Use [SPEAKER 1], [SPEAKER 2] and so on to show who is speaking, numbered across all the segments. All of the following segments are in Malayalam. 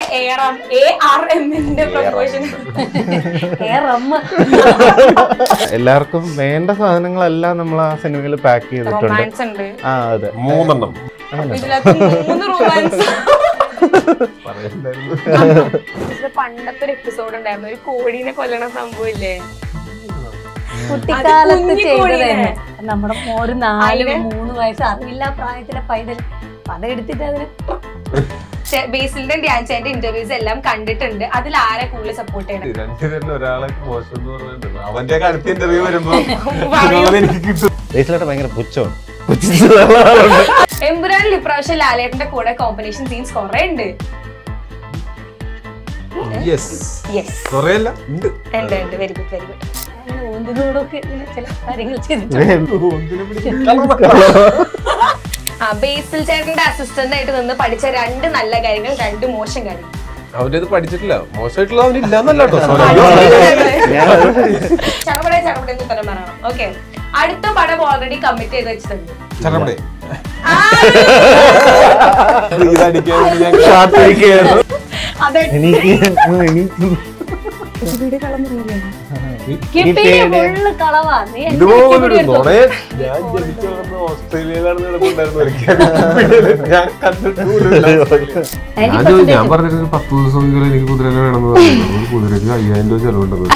[SPEAKER 1] എ ആർ എമ്മിന്റെ പ്രൊപ്പോഷൻ
[SPEAKER 2] എല്ലാവർക്കും വേണ്ട സാധനങ്ങളെല്ലാം നമ്മൾ ആ സിനിമയിൽ പാക്ക് ചെയ്തിട്ടുണ്ട്
[SPEAKER 1] റൊമാൻസ് ഉണ്ട്
[SPEAKER 2] ആ അതെ
[SPEAKER 3] മൂന്നെണ്ണം
[SPEAKER 1] ഇതിനകത്ത് മൂന്ന് റൊമാൻസ് പണ്ടത്തെ ഒരു എപ്പിസോഡ് ഉണ്ടായിരുന്നു ഒരു കോഴീനെ കൊല്ലണ സംഭവം ഇല്ലേ
[SPEAKER 4] കുട്ടിക്കാലത്ത്
[SPEAKER 1] കുഞ്ഞി
[SPEAKER 4] ചെയ്തതായിരുന്നു നമ്മുടെ ഒരു നാല്
[SPEAKER 1] അതിന്
[SPEAKER 4] മൂന്ന് വയസ്സ് അറിയില്ല പ്രായത്തിലെ പൈതൽ അതെടുത്തിട്ട് അതിന്
[SPEAKER 1] ബേസിലിന്റെ ധ്യാൻചാന്റെ ഇന്റർവ്യൂസ് എല്ലാം കണ്ടിട്ടുണ്ട് അതിൽ ആരെ കൂടുതൽ സപ്പോർട്ട് ചെയ്യണം
[SPEAKER 3] രണ്ടുപേരിൽ ഒരാളെ മോശം എന്ന് പറഞ്ഞിട്ടുണ്ട് അവന്റെ അടുത്ത ഇന്റർവ്യൂ വരുമ്പോ
[SPEAKER 1] പറയൂ.
[SPEAKER 3] അത് എനിക്ക് കിട്ടും
[SPEAKER 2] ബേസിലായിട്ട് ഭയങ്കര പുച്ഛമാണ് പുച്ഛിച്ചുള്ള ആളാണ്.
[SPEAKER 1] എമ്പുരാനിൽ ഇപ്രാവശ്യം ലാലേട്ടന്റെ കൂടെ കോമ്പിനേഷൻ സീൻസ് കുറെ ഉണ്ട്
[SPEAKER 3] യെസ്
[SPEAKER 1] യെസ്
[SPEAKER 3] കൊറേയല്ല ഉണ്ട്
[SPEAKER 1] ഉണ്ട് ഉണ്ട് വെരി ഗുഡ് വെരി ഗുഡ്
[SPEAKER 4] അങ്ങനെ ഓന്തിനോടൊക്കെ ഇങ്ങനെ ചില കാര്യങ്ങൾ ചെയ്തിട്ടുണ്ട്
[SPEAKER 3] ഒന്നിനെ പിടിച്ച്
[SPEAKER 1] ആ ബേസിൽ ചേട്ടന്റെ അസിസ്റ്റന്റ് ആയിട്ട് നിന്ന് പഠിച്ച രണ്ട് നല്ല കാര്യങ്ങൾ രണ്ട് മോശം കാര്യങ്ങൾ
[SPEAKER 3] അവന്റെ ഇത് പഠിച്ചിട്ടില്ല മോശമായിട്ടുള്ള അവനില്ലാന്നല്ല കേട്ടോ
[SPEAKER 1] ചടപടെ ചടപടെ എന്ന് ഉത്തരം പറയണം ഓക്കെ അടുത്ത പടം ഓൾറെഡി കമ്മിറ്റ് ചെയ്ത് വെച്ചിട്ടുണ്ട്
[SPEAKER 3] ചടപടെ
[SPEAKER 1] ആ,
[SPEAKER 3] ഇതടിക്കാൻ വേണ്ടി ഞാൻ
[SPEAKER 2] കാത്തിരിക്കുകയായിരുന്നു.
[SPEAKER 1] അതെ
[SPEAKER 2] എനിക്ക് എനിക്ക്
[SPEAKER 4] കിട്ടിയ ഫുള്ള് കളവാ നീ എന്നെ
[SPEAKER 3] ഇതുപോലൊരു
[SPEAKER 4] കിട്ടി എടുത്തോ.
[SPEAKER 3] നുണയെ ഞാൻ ജനിച്ചു വളർന്ന ഓസ്ട്രേലിയയിലാണ് നടക്കുന്നുണ്ടായിരുന്നു ഒരിക്കലും ഞാൻ കണ്ടിട്ടില്ല ഞാൻ ചോദിച്ചു ഞാൻ പറഞ്ഞിട്ട് ഒരു പത്ത് ദിവസമെങ്കിലും എനിക്ക് കുതിരനെ വേണമെന്ന് പറഞ്ഞു ഒരു കുതിരക്ക് അയ്യായിരം രൂപ ചെലവുണ്ടത്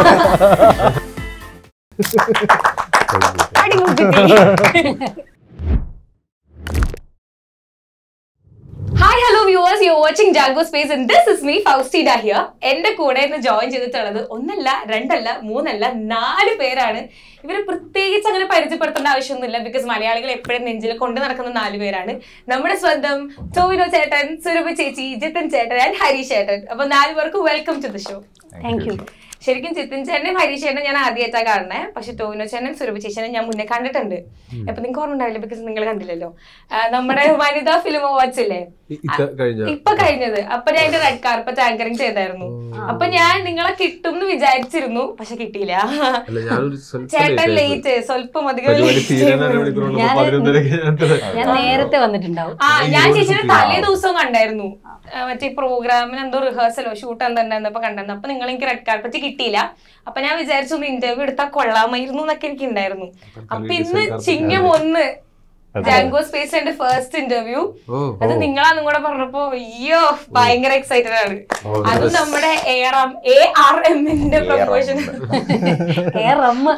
[SPEAKER 1] hi hello viewers you watching Jago space and this is me ഫൗസ്റ്റീഡ ഹിയർ എന്റെ കൂടെ ഇന്ന് ജോയിൻ ചെയ്തിട്ടുള്ളത് ഒന്നല്ല രണ്ടല്ല മൂന്നല്ല നാല് പേരാണ് ഇവരെ പ്രത്യേകിച്ച് അങ്ങനെ പരിചയപ്പെടുത്തേണ്ട ആവശ്യമൊന്നുമില്ല ബിക്കോസ് മലയാളികൾ എപ്പോഴും നെഞ്ചിൽ കൊണ്ട് നടക്കുന്ന നാല് പേരാണ് നമ്മുടെ സ്വന്തം ടോവിനോ ചേട്ടൻ സുരഭ ചേച്ചി ജിത്തൻ ചേട്ടൻ ആൻഡ് ഹരീഷ് ചേട്ടൻ അപ്പൊ നാല് പേർക്ക് welcome to the show
[SPEAKER 4] thank you
[SPEAKER 1] ശരിക്കും ചിത്തിൻ ചേട്ടനും ഹരീഷ് ചേട്ടനും ഞാൻ ആദ്യമായിട്ടാണ് കാണുന്നത് പക്ഷെ ടോവിനോ ചേട്ടനും സുരഭി ചേച്ചനെ ഞാൻ മുന്നേ കണ്ടിട്ടുണ്ട് അപ്പൊ നിങ്ങൾക്ക് ഓർമ്മ ഉണ്ടാവില്ല ബിക്കോസ് നിങ്ങൾ കണ്ടില്ലല്ലോ ആ, നമ്മുടെ വനിതാ ഫിലിം വാച്ച് ഇല്ലേ
[SPEAKER 3] കഴിഞ്ഞ
[SPEAKER 1] ഇപ്പൊ കഴിഞ്ഞത് അപ്പൊ ഞാൻ അതിന്റെ റെഡ് കാർപ്പറ്റ് ആങ്കറിങ് ചെയ്തായിരുന്നു അപ്പൊ ഞാൻ നിങ്ങളെ കിട്ടും എന്ന് വിചാരിച്ചിരുന്നു പക്ഷെ കിട്ടിയില്ല
[SPEAKER 3] അല്ല ഞാനൊരു സ്വല്പം
[SPEAKER 1] ചേട്ടൻ
[SPEAKER 3] late ആയി.
[SPEAKER 1] ലേറ്റ് സ്വല്പം അധികം
[SPEAKER 3] പരിപാടി
[SPEAKER 1] late
[SPEAKER 3] തീരാൻ
[SPEAKER 1] ചെയ്തു.
[SPEAKER 3] അരമണിക്കൂറുള്ളൂ
[SPEAKER 4] ഞാൻ-
[SPEAKER 3] പതിനൊന്നരക്ക് ഞാൻ
[SPEAKER 4] ഞാൻ നേരത്തെ വന്നിട്ടുണ്ടാവും
[SPEAKER 1] ആ ഞാൻ
[SPEAKER 3] അയ്യോ,
[SPEAKER 1] ചേച്ചിയുടെ
[SPEAKER 3] ശരിയാ.
[SPEAKER 1] തലേ ദിവസവും കണ്ടായിരുന്നു ആ, മറ്റേ പ്രോഗ്രാമിന് എന്തോ റിഹേഴ്സലോ ഷൂട്ട് എന്തായിരുന്നപ്പോ കണ്ടായിരുന്നു അപ്പൊ നിങ്ങൾ എനിക്ക് റെഡ് കാർപ്പറ്റ് കിട്ടിയില്ല അപ്പൊ ഞാൻ വിചാരിച്ചു ഒന്ന് ഇന്റർവ്യൂ എടുത്താൽ കൊള്ളാമായിരുന്നു എന്നൊക്കെ എനിക്ക് ഉണ്ടായിരുന്നു അപ്പൊ ഇന്ന് ചിങ്ങം ഒന്ന് ജാങ്കോ സ്പേസ് എന്റെ ഫസ്റ്റ് ഇന്റർവ്യൂ
[SPEAKER 3] ഓ
[SPEAKER 1] അത് നിങ്ങളാന്നും കൂടെ പറഞ്ഞപ്പോ അയ്യോ ഭയങ്കര എക്സൈറ്റഡ് ആണ് അത് നമ്മുടെ A R M A R എമ്മിന്റെ പ്രൊമോഷൻ
[SPEAKER 4] ഏ റമ്മ്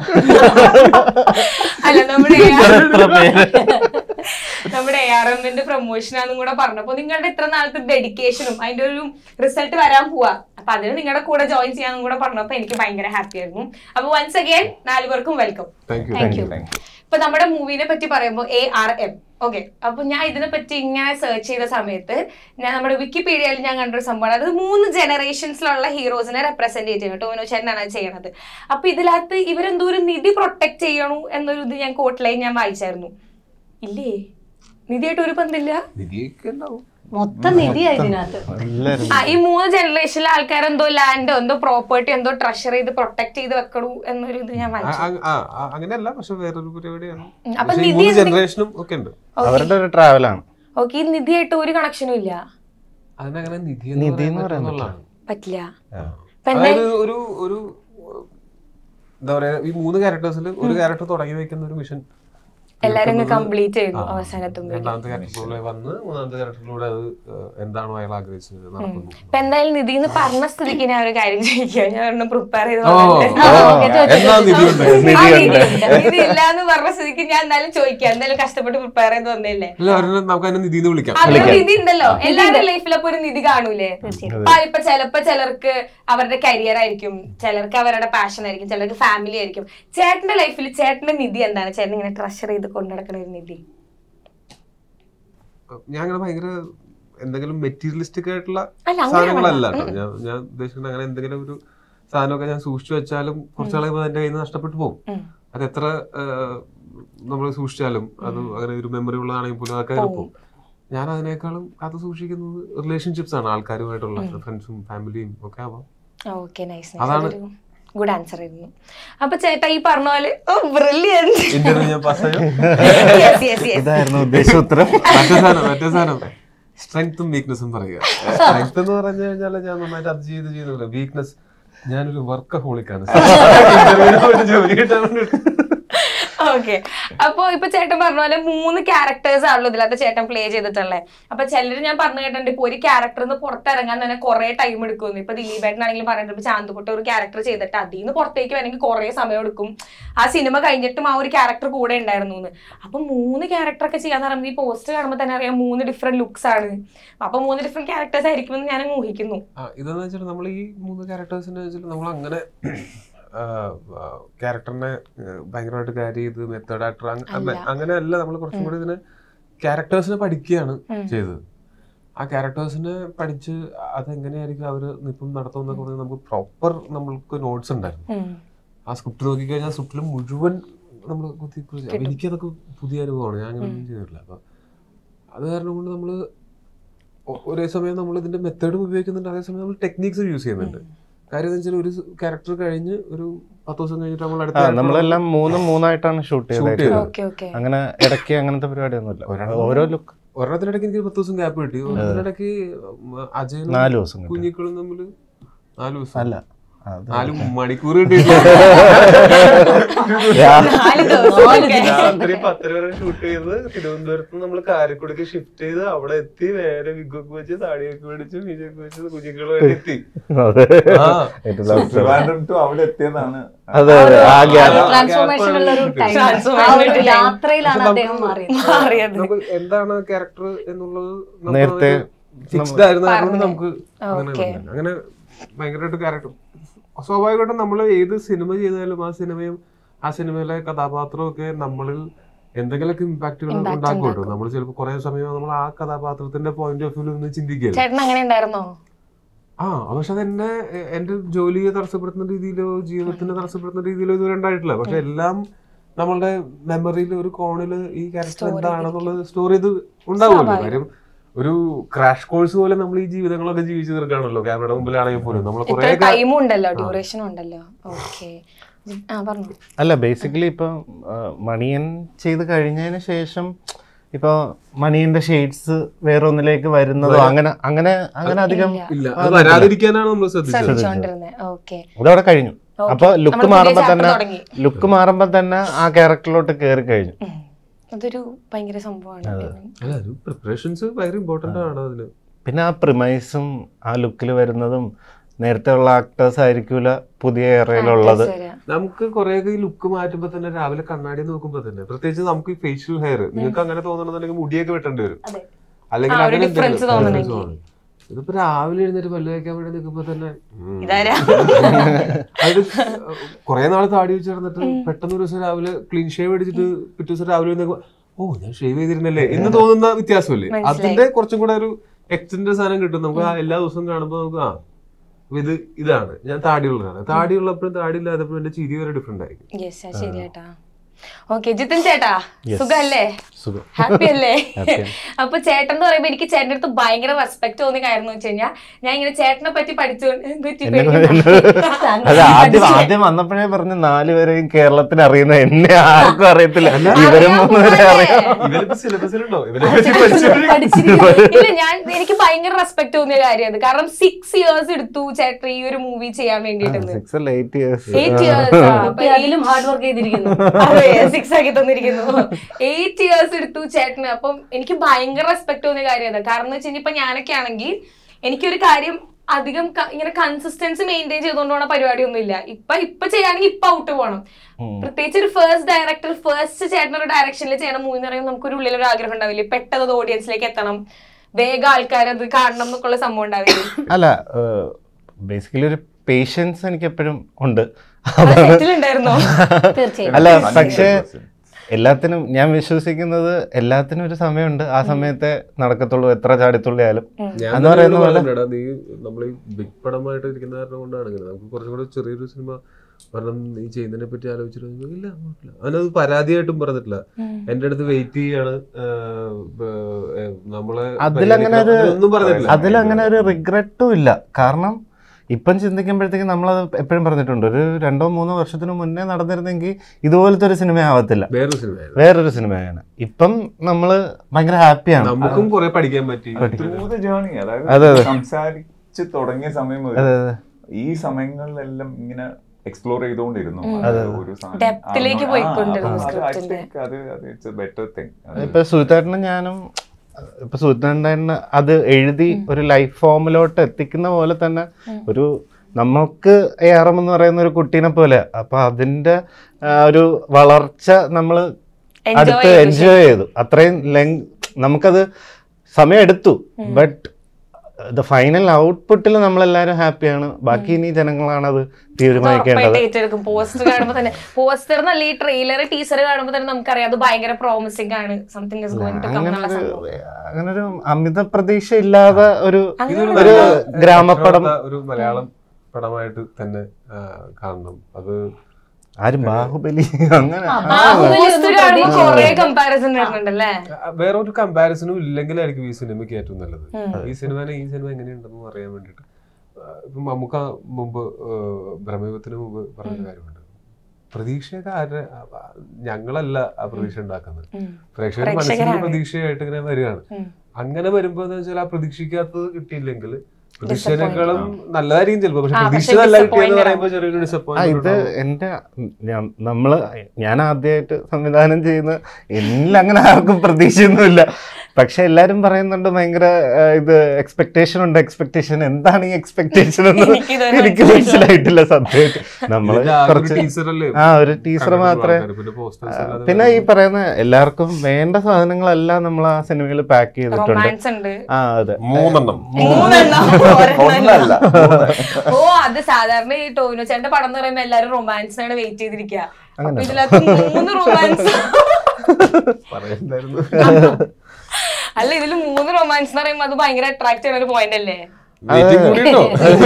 [SPEAKER 1] അല്ല നമ്മുടെ AR
[SPEAKER 2] എത്ര പേര്
[SPEAKER 1] നമ്മുടെ എ ആർ എമ്മിന്റെ പ്രൊമോഷൻ ആണെന്നും കൂടെ പറഞ്ഞപ്പോ നിങ്ങളുടെ ഇത്ര നാളത്തെ ഡെഡിക്കേഷനും അതിന്റെ ഒരു റിസൾട്ട് വരാൻ പോവാ അപ്പൊ അതിന് നിങ്ങളുടെ കൂടെ ജോയിൻ ചെയ്യാന്നും കൂടെ പറഞ്ഞപ്പോ എനിക്ക് ഭയങ്കര ഹാപ്പി ആയിരുന്നു അപ്പൊ വൺസ് അഗൈൻ നാലു പേർക്കും welcome
[SPEAKER 3] thank you
[SPEAKER 4] thank you
[SPEAKER 1] ഇപ്പൊ നമ്മുടെ മൂവിനെ പറ്റി പറയുമ്പോൾ എ ആർ എം ഓക്കെ അപ്പൊ ഞാൻ ഇതിനെ പറ്റി ഇങ്ങനെ സെർച്ച് ചെയ്ത സമയത്ത് ഞാൻ നമ്മുടെ വിക്കിപീഡിയയിൽ ഞാൻ കണ്ടൊരു സംഭവമാണ് അത് മൂന്ന് ജനറേഷൻസിലുള്ള ഹീറോസിനെ റെപ്രസെന്റ് ചെയ്യുന്നത് ടോവിനോ ചേട്ടനാണ് അത് ചെയ്യണത് അപ്പൊ ഇതിനകത്ത് ഇവരെന്തോ ഒരു നിധി പ്രൊട്ടക്ട് ചെയ്യണു എന്നൊരു ഇത് ഞാൻ കോട്ടിലായി ഞാൻ വായിച്ചായിരുന്നു ഇല്ലേ നിധിയായിട്ട് ഒരു ബന്ധമില്ല
[SPEAKER 3] നിധിയൊക്കെ ഉണ്ടാവും
[SPEAKER 4] മൊത്തം നിധിയാ ഇതിനകത്ത്
[SPEAKER 2] എല്ലാരും
[SPEAKER 1] ആ ഈ മൂന്ന് ജനറേഷനിലെ ആൾക്കാർ എന്തോ ലാൻഡോ എന്തോ പ്രോപ്പർട്ടി എന്തോ ട്രഷർ ചെയ്ത് പ്രൊട്ടക്ട് ചെയ്ത് വെക്കണു എന്നൊരു ഇത് ഞാൻ
[SPEAKER 3] ആ,
[SPEAKER 1] വായിച്ചു
[SPEAKER 3] ആ, ആ, ആ, അങ്ങനെയല്ല പക്ഷെ വേറൊരു പരിപാടിയാണ്
[SPEAKER 1] ഉം, അപ്പൊ
[SPEAKER 3] പക്ഷേ ഈ
[SPEAKER 1] നിധി
[SPEAKER 3] മൂന്ന്
[SPEAKER 1] എന്തി-
[SPEAKER 3] ജനറേഷനും ഒക്കെ ഉണ്ട്
[SPEAKER 2] അവരുടെ ഒരു ട്രാവലാണ്
[SPEAKER 1] ഓക്കെ ഈ നിധിയായിട്ട് ഒരു കണക്ഷനും ഇല്ല
[SPEAKER 3] അതിനങ്ങനെ നിധി
[SPEAKER 2] നിധി എന്ന്
[SPEAKER 3] പറയാൻ
[SPEAKER 2] പറയാൻ
[SPEAKER 3] പറ്റുന്നുള്ളതാണ്.
[SPEAKER 1] പറ്റില്ല
[SPEAKER 3] ആ.
[SPEAKER 1] ഇപ്പൊ എന്താ
[SPEAKER 3] അതായത് ഒരു ഒരു എന്താ പറയാ ഈ മൂന്ന് ക്യാരക്ടേഴ്സിൽ ഒരു ക്യാരക്ടർ തുടങ്ങി വെക്കുന്ന ഒരു മിഷൻ
[SPEAKER 1] എല്ലാരും കംപ്ലീറ്റ് ചെയ്യുന്നു അവസാനത്തുമ്പോ
[SPEAKER 3] രണ്ടാമത്തെ ക്യാരക്ടറിലൂടെ വന്ന് മൂന്നാമത്തെ ക്യാരക്ടറിലൂടെ അത് ഏഹ്, എന്താണോ അയാൾ ആഗ്രഹിച്ചത് നടക്കുന്നു
[SPEAKER 1] ഇപ്പൊ എന്തായാലും നിധി എന്ന് പറഞ്ഞ സ്ഥിതിക്ക് ഞാൻ ഒരു കാര്യം ചോദിക്കാം ഞാൻ ഒരെണ്ണം പ്രിപ്പയർ ചെയ്ത്
[SPEAKER 3] ഓ,
[SPEAKER 1] വന്നിട്ടുണ്ട്.
[SPEAKER 3] ഓ,
[SPEAKER 4] ഓക്കേ, ചോദിച്ചോ,
[SPEAKER 3] എന്നാ നിധി ഉണ്ട്
[SPEAKER 1] ആ,
[SPEAKER 2] നിധി
[SPEAKER 1] നിധി
[SPEAKER 2] ഉണ്ട്.
[SPEAKER 1] ഉണ്ട്. നിധി ഇല്ല എന്ന് പറഞ്ഞ സ്ഥിതിക്ക് ഞാൻ എന്തായാലും ചോദിക്കാം എന്തായാലും കഷ്ടപ്പെട്ട് പ്രിപ്പയർ ചെയ്ത് വന്നില്ലേ
[SPEAKER 3] അല്ല അവരെ നമുക്ക് അതിനെ നിധി എന്ന് വിളിക്കാം
[SPEAKER 1] അങ്ങനെ നിധി ഉണ്ടല്ലോ എല്ലാവരുടെ ലൈഫിൽ അപ്പൊ ഒരു നിധി കാണൂലേ
[SPEAKER 4] തീർച്ചയായും
[SPEAKER 1] അപ്പൊ ഇപ്പൊ ചിലപ്പോ ചിലർക്ക് അവരുടെ കരിയർ ആയിരിക്കും ചിലർക്ക് അവരുടെ പാഷൻ ആയിരിക്കും ചിലർക്ക് ഫാമിലി ആയിരിക്കും ചേട്ടന്റെ ലൈഫിൽ ചേട്ടന്റെ നിധി എന്താണ് ചേട്ടൻ ഇങ്ങനെ ട്രഷർ ചെയ്ത് കൊണ്ടു നടക്കുന്ന ഒരു നിധി
[SPEAKER 3] ഞാൻ അങ്ങനെ ഭയങ്കര എന്തെങ്കിലും മെറ്റീരിയലിസ്റ്റിക് ആയിട്ടുള്ള
[SPEAKER 1] അല്ല, അങ്ങനെ
[SPEAKER 3] സാധനങ്ങളല്ല
[SPEAKER 1] വേണ്ട.
[SPEAKER 3] കേട്ടോ ഞാൻ ഞാൻ ഉദ്ദേശിക്കുന്നത് അങ്ങനെ എന്തെങ്കിലും ഒരു സാധനമൊക്കെ ഞാൻ സൂക്ഷിച്ചു വെച്ചാലും കുറച്ച് കഴിയുമ്പോൾ എന്റെ കയ്യിൽ നിന്ന് നഷ്ടപ്പെട്ടു പോകും
[SPEAKER 1] ഉം.
[SPEAKER 3] അത് എത്ര നമ്മൾ സൂക്ഷിച്ചാലും അത് അങ്ങനെ ഒരു മെമ്മറി ഉള്ളതാണെങ്കിൽ പോലും അതൊക്കെ പോകും ഞാൻ അതിനേക്കാളും അത് സൂക്ഷിക്കുന്നത് റിലേഷൻഷിപ്സ് ആണ് ആൾക്കാരുമായിട്ടുള്ള ഫ്രണ്ട്സും ഫാമിലിയും ഒക്കെ ആവാം
[SPEAKER 1] ഓക്കെ നൈസ്
[SPEAKER 3] അതാണ്.
[SPEAKER 1] ഗുഡ് ആൻസർ ആയിരുന്നു അപ്പൊ ചേട്ടാ ഈ പറഞ്ഞ പോലെ ഓ ബ്രില്യൻറ്റ്
[SPEAKER 3] ഇന്റർവ്യൂ ഞാൻ പാസ്സായോ
[SPEAKER 1] യെസ് യെസ് യെസ്
[SPEAKER 2] ഇതായിരുന്നു ഉദ്ദേശ ഉത്തരം
[SPEAKER 3] മറ്റേ സാധനം മറ്റേ സാധനം സ്ട്രെങ്ത്തും വീക്ക്നെസ്സും പറയുക സ്ട്രെങ്ത് എന്ന് പറഞ്ഞു കഴിഞ്ഞാൽ ഞാൻ നന്നായിട്ട് അത് ചെയ്ത് ചെയ്യുന്നില്ല വീക്ക്നെസ് ഞാനൊരു വർക്ക് ഹോളിക്കാണ് ജോലി കിട്ടാൻ വേണ്ടി
[SPEAKER 1] ഓക്കെ അപ്പൊ ഇപ്പൊ ചേട്ടൻ പറഞ്ഞ പോലെ മൂന്ന് ക്യാരക്ടേഴ്സ് ആണല്ലോ ഇതിലകത്ത് ചേട്ടൻ പ്ലേ ചെയ്തിട്ടുള്ളത് അപ്പൊ ചിലര് ഞാൻ പറഞ്ഞു കേട്ടിട്ടുണ്ട് ഇപ്പൊ ഒരു ക്യാരക്ടറിന്ന് പുറത്തിറങ്ങാൻ തന്നെ കുറെ ടൈം എടുക്കുന്നു ഇപ്പൊ ദിലീപേട്ടനാണെങ്കിലും പറഞ്ഞിട്ട് ഇപ്പൊ ചാന്തുകുട്ട ഒരു ക്യാരക്ടർ ചെയ്തിട്ട് അതിൽ നിന്ന് പുറത്തേക്ക് വരണമെങ്കിൽ കുറെ സമയം എടുക്കും ആ സിനിമ കഴിഞ്ഞിട്ടും ആ ഒരു ക്യാരക്ടർ കൂടെ ഉണ്ടായിരുന്നു എന്ന് അപ്പൊ മൂന്ന് ക്യാരക്ടർ ഒക്കെ ചെയ്യാന്ന് പറയുമ്പോൾ ഈ പോസ്റ്റ് കാണുമ്പോൾ തന്നെ അറിയാം മൂന്ന് ഡിഫറെന്റ് ലുക്സ് ആണ് അപ്പൊ മൂന്ന് ഡിഫറെന്റ് ക്യാരക്ടേഴ്സ് ആയിരിക്കുമെന്ന് ഞാൻ അങ്ങ് ഊഹിക്കുന്നു
[SPEAKER 3] ആ, ഇതെന്ന് വെച്ചാൽ നമ്മൾ ഈ മൂന്ന് ക്യാരക്ടേഴ്സിനെ വെച്ചിട്ട് നമ്മൾ അങ്ങനെ ക്യാരക്ടറിനെ ഭയങ്കരമായിട്ട് ക്യാരി ചെയ്ത് മെത്തേഡ് ആക്ടർ
[SPEAKER 1] അല്ല.
[SPEAKER 3] അങ്ങനെ അല്ല നമ്മൾ കുറച്ചും കൂടി ഇതിനെ ക്യാരക്ടേഴ്സിനെ പഠിക്കുകയാണ്
[SPEAKER 1] ഉം.
[SPEAKER 3] ചെയ്തത് ആ ക്യാരക്ടേഴ്സിനെ പഠിച്ച് അതെങ്ങനെയായിരിക്കും അവർ നിപ്പം നടത്തുമെന്നൊക്കെ പറഞ്ഞാൽ നമുക്ക് പ്രോപ്പർ നമ്മൾക്ക് നോട്ട്സ് ഉണ്ടായിരുന്നു
[SPEAKER 1] ഉം.
[SPEAKER 3] ആ സ്ക്രിപ്റ്റ് നോക്കിക്കഴിഞ്ഞാൽ സ്ക്രിപ്റ്റിൽ മുഴുവൻ നമ്മൾ കുത്തി കുറിച്ച് അപ്പൊ
[SPEAKER 1] കിട്ടും.
[SPEAKER 3] എനിക്കതൊക്കെ പുതിയ അനുഭവമാണ് ഞാൻ അങ്ങനെ ഒന്നും ചെയ്തിട്ടില്ല അപ്പൊ അത് കാരണം കൊണ്ട് നമ്മൾ ഒരേ സമയം നമ്മൾ ഇതിന്റെ മെത്തേഡും ഉപയോഗിക്കുന്നുണ്ട് അതേസമയം നമ്മൾ ടെക്നീക്സ് യൂസ് ചെയ്യുന്നുണ്ട് കാര്യം എന്ന് വെച്ചാൽ ഒരു ക്യാരക്ടർ കഴിഞ്ഞ് ഒരു പത്ത് ദിവസം കഴിഞ്ഞിട്ട് നമ്മൾ അടുത്ത
[SPEAKER 2] ആ
[SPEAKER 3] character
[SPEAKER 2] നമ്മളെല്ലാം മൂന്നും മൂന്നായിട്ടാണ് ഷൂട്ട്
[SPEAKER 3] Shoot
[SPEAKER 2] ചെയ്തത്
[SPEAKER 3] ചെയ്തത്.
[SPEAKER 1] ഓക്കെ ഓക്കെ
[SPEAKER 2] അങ്ങനെ ഇടയ്ക്ക് അങ്ങനത്തെ പരിപാടിയൊന്നുമില്ല
[SPEAKER 3] ഒരെണ്ണം-
[SPEAKER 2] ഓരോ ലുക്ക്
[SPEAKER 3] ഒരെണ്ണത്തിനിടയ്ക്ക് എനിക്ക് പത്ത് ദിവസം ഗ്യാപ്പ് കിട്ടി ഒരെണ്ണത്തിനിടയ്ക്ക് അജയനും
[SPEAKER 2] നാല് ദിവസം കിട്ടും
[SPEAKER 3] കുഞ്ഞിക്കളും തമ്മിൽ നാല് ദിവസം
[SPEAKER 2] അല്ല അത്
[SPEAKER 3] നാല് മണിക്കൂർ കിട്ടിയിട്ടില്ല
[SPEAKER 1] നാല് ദിവസം ഒക്കെ.
[SPEAKER 3] രാത്രി പത്തര വരെ ഷൂട്ട് ചെയ്ത് തിരുവനന്തപുരത്ത് നമ്മൾ കാരക്കുടിക്ക് ഷിഫ്റ്റ് ചെയ്ത് അവിടെ എത്തി നേരെ വിഗൊക്കെ വെച്ച് താടിയൊക്കെ മേടിച്ച് മീശയൊക്കെ വെച്ച് കുഞ്ഞിക്കൾ വരെ എത്തി
[SPEAKER 2] അതെ
[SPEAKER 3] ആ.
[SPEAKER 2] ഏറ്റവും last.
[SPEAKER 5] ട്രിവാൻഡ്രം to അവിടെ എത്തിയതാണ്
[SPEAKER 2] അതെ അതെ ആ ഗ്യാപ്പ്
[SPEAKER 4] ട്രാൻസ്ഫോർമേഷൻ ഉള്ള ഒരു ടൈം
[SPEAKER 1] Transformation
[SPEAKER 4] ആ ഒരു
[SPEAKER 1] time.
[SPEAKER 4] യാത്രയിലാണ്
[SPEAKER 3] പക്ഷെ
[SPEAKER 4] അദ്ദേഹം
[SPEAKER 3] നമുക്ക്
[SPEAKER 4] മാറിയത്
[SPEAKER 1] മാറിയത്
[SPEAKER 3] നമുക്ക് എന്താണ് ക്യാരക്ടർ എന്നുള്ളത്
[SPEAKER 2] നേരത്തെ
[SPEAKER 3] ഫിക്സ്ഡ് ആയിരുന്നതുകൊണ്ട്
[SPEAKER 1] പറഞ്ഞു.
[SPEAKER 3] നമുക്ക് അങ്ങനെ
[SPEAKER 1] Okay.
[SPEAKER 3] വന്നില്ല. അങ്ങനെ ഭയങ്കരമായിട്ട് ക്യാരക്ടർ സ്വാഭാവികമായിട്ടും നമ്മൾ ഏത് സിനിമ ചെയ്താലും ആ സിനിമയും ആ സിനിമയിലെ കഥാപാത്രവും ഒക്കെ നമ്മളിൽ എന്തെങ്കിലുമൊക്കെ ഇമ്പാക്റ്റുകൾ
[SPEAKER 1] Impact
[SPEAKER 3] ഉണ്ടാക്കും കേട്ടോ
[SPEAKER 1] ഉണ്ടാക്കും.
[SPEAKER 3] നമ്മൾ ചിലപ്പോൾ കുറെ സമയം നമ്മൾ ആ കഥാപാത്രത്തിന്റെ പോയിന്റ് ഓഫ് വ്യൂ ഒന്ന് ചിന്തിക്കില്ല
[SPEAKER 1] ചേട്ടൻ അങ്ങനെ ഉണ്ടായിരുന്നോ
[SPEAKER 3] ആ പക്ഷെ അതെന്നെ എ- എന്റെ ജോലിയെ തടസ്സപ്പെടുത്തുന്ന രീതിയിലോ ജീവിതത്തിനെ തടസ്സപ്പെടുത്തുന്ന രീതിയിലോ ഇതുവരെ ഉണ്ടായിട്ടില്ല പക്ഷെ എല്ലാം നമ്മളുടെ മെമ്മറിയിൽ ഒരു കോണില് ഈ ക്യാരക്ടർ
[SPEAKER 1] Store
[SPEAKER 3] എന്താണെന്നുള്ളത് സ്റ്റോർ ചെയ്ത് ഉണ്ടാവുമല്ലോ
[SPEAKER 1] സ്വാഭാവികം.
[SPEAKER 3] കാര്യം ഒരു ക്രാഷ് കോഴ്സ് പോലെ നമ്മൾ ഈ ജീവിതങ്ങളൊക്കെ ജീവിച്ചു തീർക്കാണല്ലോ ക്യാമറയുടെ മുമ്പിലാണെങ്കിൽ പോലും നമ്മൾ
[SPEAKER 1] ഇത്ര
[SPEAKER 3] കുറെ
[SPEAKER 1] ടൈമും ഉണ്ടല്ലോ ഡ്യൂറേഷനും ഉണ്ടല്ലോ ഓക്കെ ആ പറഞ്ഞു
[SPEAKER 2] അല്ല ബേസിക്കലി ഇപ്പൊ ആ, മണിയൻ ചെയ്ത് കഴിഞ്ഞതിന് ശേഷം ഇപ്പൊ മണിയന്റെ ഷെയ്ഡ്സ് വേറെ ഒന്നിലേക്ക് വരുന്നതോ അങ്ങനെ അങ്ങനെ അങ്ങനെ അധികം
[SPEAKER 1] ഇല്ല.
[SPEAKER 3] ഇല്ല അത് വരാതിരിക്കാനാണ് നമ്മൾ ശ്രദ്ധിച്ചത്
[SPEAKER 1] ശ്രദ്ധിച്ചോണ്ടിരുന്നേ ഓക്കെ
[SPEAKER 2] അതവിടെ കഴിഞ്ഞു അപ്പൊ ലുക്ക് മാറുമ്പോ തന്നെ
[SPEAKER 1] തുടങ്ങി
[SPEAKER 2] ലുക്ക് മാറുമ്പോ തന്നെ ആ ക്യാരക്ടറിലോട്ട് കയറി കഴിഞ്ഞു
[SPEAKER 1] ഉം. അതൊരു ഭയങ്കര സംഭവമാണ്
[SPEAKER 3] അല്ല ഒരു പ്രിപ്പറേഷൻസ് ഭയങ്കര ഇമ്പോർട്ടന്റ് ആണ് അതിന്
[SPEAKER 2] പിന്നെ ആ പ്രിമൈസും ആ ലുക്കിൽ വരുന്നതും നേരത്തെ ഉള്ള ആക്ടേഴ്സ് ആയിരിക്കൂല പുതിയ ഏറയിലുള്ളത്
[SPEAKER 3] നമുക്ക് കുറെയൊക്കെ ഈ ലുക്ക് മാറ്റുമ്പോ തന്നെ രാവിലെ കണ്ണാടി നോക്കുമ്പോ തന്നെ പ്രത്യേകിച്ച് നമുക്ക് ഈ ഫേഷ്യൽ ഹെയർ നിങ്ങൾക്ക് അങ്ങനെ തോന്നണമെന്നുണ്ടെങ്കിൽ മുടിയൊക്കെ വെട്ടേണ്ടി വരും
[SPEAKER 1] അതെ.
[SPEAKER 3] അല്ലെങ്കിൽ
[SPEAKER 1] ആ, ഒരു
[SPEAKER 3] അങ്ങനെ
[SPEAKER 1] difference
[SPEAKER 3] എന്തെങ്കിലും
[SPEAKER 1] തോന്നണമെങ്കിൽ.
[SPEAKER 3] difference തോന്നും. ഇതിപ്പോ രാവിലെ എഴുന്നേറ്റ് പല്ല് വയ്ക്കാൻ വേണ്ടി നിൽക്കുമ്പോ തന്നെ ഉം.
[SPEAKER 1] ഇതാരാ
[SPEAKER 3] അത് കുറെ നാൾ താടി വെച്ച് നടന്നിട്ട് പെട്ടെന്ന് ഒരു ദിവസം രാവിലെ ക്ലീൻ ഷേവ് അടിച്ചിട്ട് പിറ്റേ ദിവസം രാവിലെ എഴുന്നേൽക്കുമ്പോ, ഓ ഞാൻ ഷേവ് ചെയ്തിരുന്നല്ലേ എന്ന് തോന്നുന്ന വ്യത്യാസമല്ലേ
[SPEAKER 1] മനസ്സിലായി.
[SPEAKER 3] അതിന്റെ കുറച്ചും കൂടെ ഒരു എക്സിന്റെ സാധനം കിട്ടും നമുക്ക് ആ എല്ലാ ദിവസവും കാണുമ്പോ നമുക്ക് ആ അപ്പൊ ഇത് ഇതാണ് ഞാൻ താടിയുള്ളതാണ് താടിയുള്ളപ്പോഴും താടി ഇല്ലാത്തപ്പോഴും എന്റെ ചിരി വരെ ഡിഫറെന്റ് ആയിരിക്കും
[SPEAKER 1] യെസ് ശരിയാട്ടാ ഓക്കെ ജിതിൻ ചേട്ടാ
[SPEAKER 2] Yes.
[SPEAKER 1] സുഖല്ലേ
[SPEAKER 2] സുഖം
[SPEAKER 1] ഹാപ്പി അല്ലേ
[SPEAKER 2] Happy.
[SPEAKER 1] അപ്പൊ ചേട്ടൻ എന്ന് പറയുമ്പോ എനിക്ക് ചേട്ടന്റെ അടുത്ത് ഭയങ്കര റെസ്പെക്ട് തോന്നിയ കാര്യം എന്ന് വെച്ച് കഴിഞ്ഞാൽ ഞാൻ ഇങ്ങനെ ചേട്ടനെ പറ്റി പഠിച്ചുകൊണ്ട് എന്ത് പറ്റി
[SPEAKER 2] എന്നെ
[SPEAKER 1] പേടിക്കണ്ട?
[SPEAKER 2] അത് ആദ്യം ആദ്യം വന്നപ്പോഴേ പറഞ്ഞു നാലുപേരെയും കേരളത്തിന് അറിയുന്ന എന്നെ ആർക്കും അറിയത്തില്ല ഇവരും മൂന്നുപേരെ അറിയാം
[SPEAKER 3] ഇവരിപ്പോ സിലബസിലുണ്ടോ ഇവരെ പറ്റി പഠിച്ചിട്ട്
[SPEAKER 1] ഇല്ല ഞാൻ എനിക്ക് ഭയങ്കര റെസ്പെക്ട് തോന്നിയ കാര്യം അത് കാരണം സിക്സ് ഇയേഴ്സ് എടുത്തു ചേട്ടൻ ഈ ഒരു മൂവി ചെയ്യാൻ വേണ്ടിയിട്ട്
[SPEAKER 2] സിക്സ് അല്ല എയ്റ്റ് ഇയേഴ്സ്
[SPEAKER 1] എയ്റ്റ് ഇയേഴ്സ്
[SPEAKER 4] കുട്ടി അതിലും ഹാർഡ് വർക്ക് ചെയ്തിരിക്കുന്നു
[SPEAKER 1] അതെ സിക്സ് ആക്കി തന്നിരിക്കുന്നു എയ്റ്റ് ഇയേഴ്സ് എടുത്തു ചേട്ടന് അപ്പം എനിക്ക് ഭയങ്കര റെസ്പെക്ട് തോന്നിയ കാര്യം അതാ കാരണം എന്ന് വെച്ച് കഴിഞ്ഞാൽ ഇപ്പൊ ഞാനൊക്കെ ആണെങ്കിൽ എനിക്കൊരു കാര്യം അധികം ക- ഇങ്ങനെ കൺസിസ്റ്റൻസി മെയിൻറ്റെയിൻ ചെയ്തുകൊണ്ട് പോണ പരിപാടിയൊന്നും ഇല്ല ഇപ്പൊ ഇപ്പൊ ചെയ്യുകയാണെങ്കിൽ ഇപ്പൊ ഔട്ട് പോകണം പ്രത്യേകിച്ച് ഒരു ഫസ്റ്റ് ഡയറക്ടർ ഫസ്റ്റ് ചേട്ടനൊരു ഡയറക്ഷനിൽ ചെയ്യണം മൂവി എന്ന് പറയുമ്പോൾ നമുക്കൊരു ഉള്ളിലൊരു ആഗ്രഹം ഉണ്ടാവില്ലേ പെട്ടെന്ന് ഓഡിയൻസിലേക്ക് എത്തണം വേഗം ആൾക്കാർ അത് കാണണം എന്നൊക്കെയുള്ള സംഭവം ഉണ്ടാവില്ലേ
[SPEAKER 2] അല്ല ബേസിക്കലി ഒരു പേഷ്യൻസ് എനിക്ക് എപ്പോഴും ഉണ്ട്
[SPEAKER 1] സെറ്റിലുണ്ടായിരുന്നോ
[SPEAKER 4] തീർച്ചയായും
[SPEAKER 2] അല്ല പക്ഷേ എല്ലാത്തിനും ഞാൻ വിശ്വസിക്കുന്നത് എല്ലാത്തിനും ഒരു സമയമുണ്ട് ആ സമയത്തെ നടക്കത്തുള്ളൂ എത്ര ചാടിത്തുള്ളിയാലും
[SPEAKER 3] ഞാൻ
[SPEAKER 2] എന്ന് പറയുന്ന പോലെ-
[SPEAKER 3] പറയുന്നടാ നീ നമ്മൾ ഈ ബിഗ് പടമായിട്ട് ഇരിക്കുന്ന കാരണം കൊണ്ടാണ് ഇങ്ങനെ നമുക്ക് കുറച്ചും കൂടെ ചെറിയൊരു സിനിമ കാരണം നീ ചെയ്യുന്നതിനെ പറ്റി ആലോചിച്ചിട്ട് നമുക്ക് ഇല്ല കുഴപ്പമില്ല. അവനത് പരാതിയായിട്ടും പറഞ്ഞിട്ടില്ല എന്റെ അടുത്ത് വെയിറ്റ് ചെയ്യാണ് ഏഹ്, ഏഹ്, നമ്മളെ
[SPEAKER 2] അതിലങ്ങനെ ഒരു-
[SPEAKER 3] ഒന്നും പറഞ്ഞിട്ടില്ല
[SPEAKER 2] അതിലങ്ങനെ ഒരു റിഗ്രറ്റും ഇല്ല കാരണം ഇപ്പം ചിന്തിക്കുമ്പോഴത്തേക്കും നമ്മളത് എപ്പോഴും പറഞ്ഞിട്ടുണ്ട് ഒരു രണ്ടോ മൂന്നോ വർഷത്തിന് മുന്നേ നടന്നിരുന്നെങ്കിൽ ഇതുപോലത്തെ ഒരു സിനിമ ആവത്തില്ല
[SPEAKER 3] വേറൊരു സിനിമയായിരുന്നു
[SPEAKER 2] വേറൊരു സിനിമയാണ് ഇപ്പം നമ്മൾ ഭയങ്കര ഹാപ്പിയാണ്
[SPEAKER 3] നമുക്കും കുറെ പഠിക്കാൻ പറ്റി
[SPEAKER 5] ത്രൂ ദ ജേർണി
[SPEAKER 2] അതെ,
[SPEAKER 5] അതായത്
[SPEAKER 2] അതെ.
[SPEAKER 5] സംസാരിച്ച് തുടങ്ങിയ സമയം മുതൽ
[SPEAKER 2] അതെ അതെ
[SPEAKER 5] ഈ സമയങ്ങളിലെല്ലാം ഇങ്ങനെ എക്സ്പ്ലോർ ചെയ്തുകൊണ്ടിരുന്നു
[SPEAKER 1] ഉം.
[SPEAKER 5] അത്
[SPEAKER 2] അതെ.
[SPEAKER 5] ഒരു സാധനം
[SPEAKER 1] Depth-ലേക്ക്
[SPEAKER 5] ആ,
[SPEAKER 1] പോയിക്കൊണ്ടിരുന്നു
[SPEAKER 5] ആ, അത് I
[SPEAKER 1] script-ന്റെ.
[SPEAKER 5] think അത് അത് ഇറ്റ്സ് എ ബെറ്റർ തിങ്
[SPEAKER 2] ഇപ്പൊ സുഹൃത്താട്ടിനും ഞാനും ഇപ്പൊ സുഹൃത്താട്ടിന് അത് എഴുതി ഒരു ലൈഫ് ഫോമിലോട്ട് എത്തിക്കുന്ന പോലെ തന്നെ ഒരു നമുക്ക് എ ആർ എം എന്ന് പറയുന്ന ഒരു കുട്ടീനെ പോലെ അപ്പൊ അതിന്റെ ആ, ഒരു വളർച്ച നമ്മൾ
[SPEAKER 1] Enjoy
[SPEAKER 2] അടുത്ത്
[SPEAKER 1] ചെയ്തു
[SPEAKER 2] എൻജോയ് ചെയ്തു അത്രയും ലെങ് നമുക്കത് സമയം എടുത്തു ബട്ട് ദ ഫൈനൽ ഔട്ട്പുട്ടിൽ നമ്മളെല്ലാവരും ഹാപ്പിയാണ് ബാക്കി ഇനി ജനങ്ങളാണ് അത് തീരുമാനിക്കേണ്ടത്
[SPEAKER 1] ഉറപ്പായിട്ട് ഏറ്റെടുക്കും പോസ്റ്റർ കാണുമ്പോ തന്നെ പോസ്റ്റർ എന്നല്ല ഈ ട്രെയിലർ ടീസർ കാണുമ്പോ തന്നെ നമുക്കറിയാം അത് ഭയങ്കര പ്രോമിസിംഗ് ആണ് something is going to come
[SPEAKER 2] അങ്ങനെ
[SPEAKER 1] എന്നുള്ള
[SPEAKER 2] ഒരു
[SPEAKER 1] സംഭവം
[SPEAKER 2] അങ്ങനെ ഒരു അമിത പ്രതീക്ഷ ഇല്ലാതെ ഒരു
[SPEAKER 1] അങ്ങനെ
[SPEAKER 2] ഒരു
[SPEAKER 3] നല്ല
[SPEAKER 2] ഗ്രാമപ്പടം
[SPEAKER 3] രക്ഷപ്പെട്ട ഒരു മലയാളം പടമായിട്ട് തന്നെ ആ, കാണണം അത്
[SPEAKER 2] ആരും ബാഹുബലി അങ്ങനെ
[SPEAKER 4] ബാഹുബലി
[SPEAKER 1] പോസ്റ്റർ
[SPEAKER 4] ഒന്നും
[SPEAKER 1] കാണുമ്പോ
[SPEAKER 4] പ്രതീക്ഷിച്ചില്ല.
[SPEAKER 1] കൊറേ കമ്പാരിസൺ വരുന്നുണ്ടല്ലേ
[SPEAKER 3] ആ, വേറെ ഒരു കമ്പാരിസണും ഇല്ലെങ്കിലായിരിക്കും ഈ സിനിമയ്ക്ക് ഏറ്റവും നല്ലത്
[SPEAKER 1] ഉം.
[SPEAKER 3] ഈ സിനിമനെ ഈ സിനിമ എങ്ങനെയുണ്ടെന്ന് അറിയാൻ വേണ്ടിയിട്ട് ആ, ഇപ്പം നമുക്ക് മുമ്പ് ആ, ബ്രഹ്മയുഗത്തിന് മുമ്പ് പറഞ്ഞ കാര്യമുണ്ട് പ്രതീക്ഷയൊക്കെ ആരുടെ ആ, ഞങ്ങളല്ല ആ പ്രതീക്ഷ ഉണ്ടാക്കുന്നത്
[SPEAKER 1] ഉം.
[SPEAKER 3] പ്രേക്ഷകർ മനസ്സിൽ
[SPEAKER 1] പ്രേക്ഷകരാണ്.
[SPEAKER 3] പ്രതീക്ഷയായിട്ട് ഇങ്ങനെ വരികയാണ്
[SPEAKER 1] ഉം.
[SPEAKER 3] അങ്ങനെ വരുമ്പോ എന്ന് വെച്ചാൽ ആ പ്രതീക്ഷിക്കാത്തത് കിട്ടിയില്ലെങ്കിൽ പ്രതീക്ഷനേക്കാളും നല്ലതായിരിക്കും ചിലപ്പോ പക്ഷെ
[SPEAKER 1] ആ, പക്ഷെ
[SPEAKER 3] പ്രതീക്ഷ നല്ല കിട്ടിയെന്ന്
[SPEAKER 1] disappointed
[SPEAKER 3] പറയുമ്പോൾ ചെറിയൊരു
[SPEAKER 2] ആ ഇത്
[SPEAKER 3] ഡിസപ്പോയിന്റ്
[SPEAKER 2] എന്റെ ഞാൻ- നമ്മള് ഞാൻ ആദ്യമായിട്ട് സംവിധാനം ചെയ്യുന്ന എന്നിൽ അങ്ങനെ ആർക്കും പ്രതീക്ഷയൊന്നുമില്ല പക്ഷെ എല്ലാരും പറയുന്നുണ്ട് ഭയങ്കര ആ, ഇത് എക്സ്പെക്ടേഷൻ ഉണ്ട് എക്സ്പെക്ടേഷൻ എന്താണ് ഈ എക്സ്പെക്ടേഷൻ എന്ന്
[SPEAKER 1] എനിക്കിതുവരെ
[SPEAKER 2] എനിക്ക് മനസ്സിലായിട്ടില്ല സത്യമായിട്ട് നമ്മള് കുറച്ച്
[SPEAKER 3] ടീച്ചർ അല്ലേ
[SPEAKER 2] ആ ഒരു ടീച്ചർ മാത്രമേ
[SPEAKER 3] പിന്നെ പോസ്റ്റേഴ്സ്
[SPEAKER 2] ആ, പിന്നെ ഈ പറയുന്ന എല്ലാവർക്കും വേണ്ട സാധനങ്ങളെല്ലാം നമ്മൾ ആ സിനിമയിൽ പാക്ക് ചെയ്തിട്ടുണ്ട്
[SPEAKER 1] റൊമാൻസ് ഉണ്ട്
[SPEAKER 2] ആ അതെ
[SPEAKER 3] മൂന്നെണ്ണം
[SPEAKER 1] മൂന്നെണ്ണം
[SPEAKER 5] ഒന്നല്ല
[SPEAKER 1] ഓ അത് സാധാരണ ഈ ടോവിനോ ചേട്ടന്റെ പടം എന്ന് പറയുമ്പോ എല്ലാരും റൊമാൻസിനാണ് വെയിറ്റ് ചെയ്തിരിക്കുക അപ്പൊ
[SPEAKER 2] അങ്ങനെ.
[SPEAKER 1] ഇതിനകത്ത് മൂന്ന് റൊമാൻസ്
[SPEAKER 3] പറയണ്ടായിരുന്നു
[SPEAKER 1] അല്ല ഇതിൽ മൂന്ന് റൊമാൻസ് എന്ന് പറയുമ്പോ അത് ഭയങ്കര അട്രാക്ട് ചെയ്യുന്ന ഒരു പോയിന്റ് അല്ലേ
[SPEAKER 3] വെയിറ്റിംഗ് കൂടിയുണ്ടോ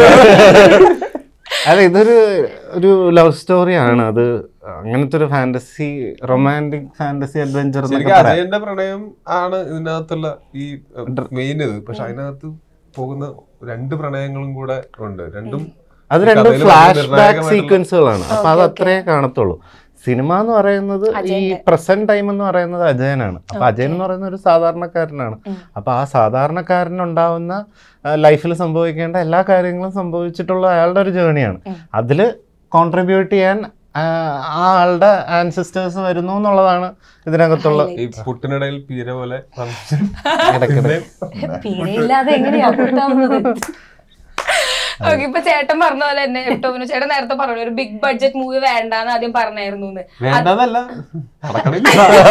[SPEAKER 2] അല്ല ഇതൊരു ഒരു ലവ് സ്റ്റോറിയാണ് അത് അങ്ങനത്തെ ഒരു ഫാന്റസി റൊമാൻറ്റിക് ഫാന്റസി അഡ്വഞ്ചർ
[SPEAKER 3] ശരിക്കും അജയന്റെ പ്രണയം ആണ് ഇതിനകത്തുള്ള ഈ മെയിൻ ഇത് പക്ഷെ അതിനകത്ത് പോകുന്ന രണ്ട് പ്രണയങ്ങളും കൂടെ ഉണ്ട് രണ്ടും
[SPEAKER 2] അത്
[SPEAKER 3] ഈ
[SPEAKER 2] രണ്ടും
[SPEAKER 3] കഥയില്
[SPEAKER 2] ഫ്ലാഷ്
[SPEAKER 3] വളരെ
[SPEAKER 2] ബാക്ക്
[SPEAKER 3] നിർണായകമായിട്ടുള്ള-
[SPEAKER 2] സീക്വൻസുകളാണ് അപ്പൊ അത്
[SPEAKER 1] Okay,
[SPEAKER 2] അത്രേ കാണത്തുള്ളൂ സിനിമ എന്ന് പറയുന്നത് ഈ
[SPEAKER 1] അജയന്റെ.
[SPEAKER 2] പ്രസന്റ് ടൈം എന്ന് പറയുന്നത് അജയനാണ് അപ്പൊ അജയൻ എന്ന് പറയുന്ന ഒരു സാധാരണക്കാരനാണ്
[SPEAKER 1] ഉം.
[SPEAKER 2] അപ്പൊ ആ സാധാരണക്കാരനുണ്ടാവുന്ന ലൈഫിൽ സംഭവിക്കേണ്ട എല്ലാ കാര്യങ്ങളും സംഭവിച്ചിട്ടുള്ള അയാളുടെ ഒരു ജേണിയാണ്
[SPEAKER 1] ഉം.
[SPEAKER 2] അതിൽ കോൺട്രിബ്യൂട്ട് ചെയ്യാൻ ആ, ആ ആളുടെ ആൻസിസ്റ്റേഴ്സ് വരുന്നു എന്നുള്ളതാണ് ഇതിനകത്തുള്ള
[SPEAKER 3] ഈ പുട്ടിനിടയിൽ പീര പോലെ
[SPEAKER 2] ഇടയ്ക്കിടെ
[SPEAKER 4] പീരയില്ലാതെ എങ്ങനെയാ കൂട്ടാവുന്നത്
[SPEAKER 1] ഓക്കെ ഇപ്പൊ ചേട്ടൻ പറഞ്ഞ പോലെ തന്നെ ടോവിനോ ചേട്ടൻ നേരത്തെ പറഞ്ഞു ഒരു ബിഗ് ബഡ്ജറ്റ് മൂവി വേണ്ടാന്ന് ആദ്യം പറഞ്ഞായിരുന്നു എന്ന്.
[SPEAKER 3] വേണ്ടതല്ല നടക്കണില്ല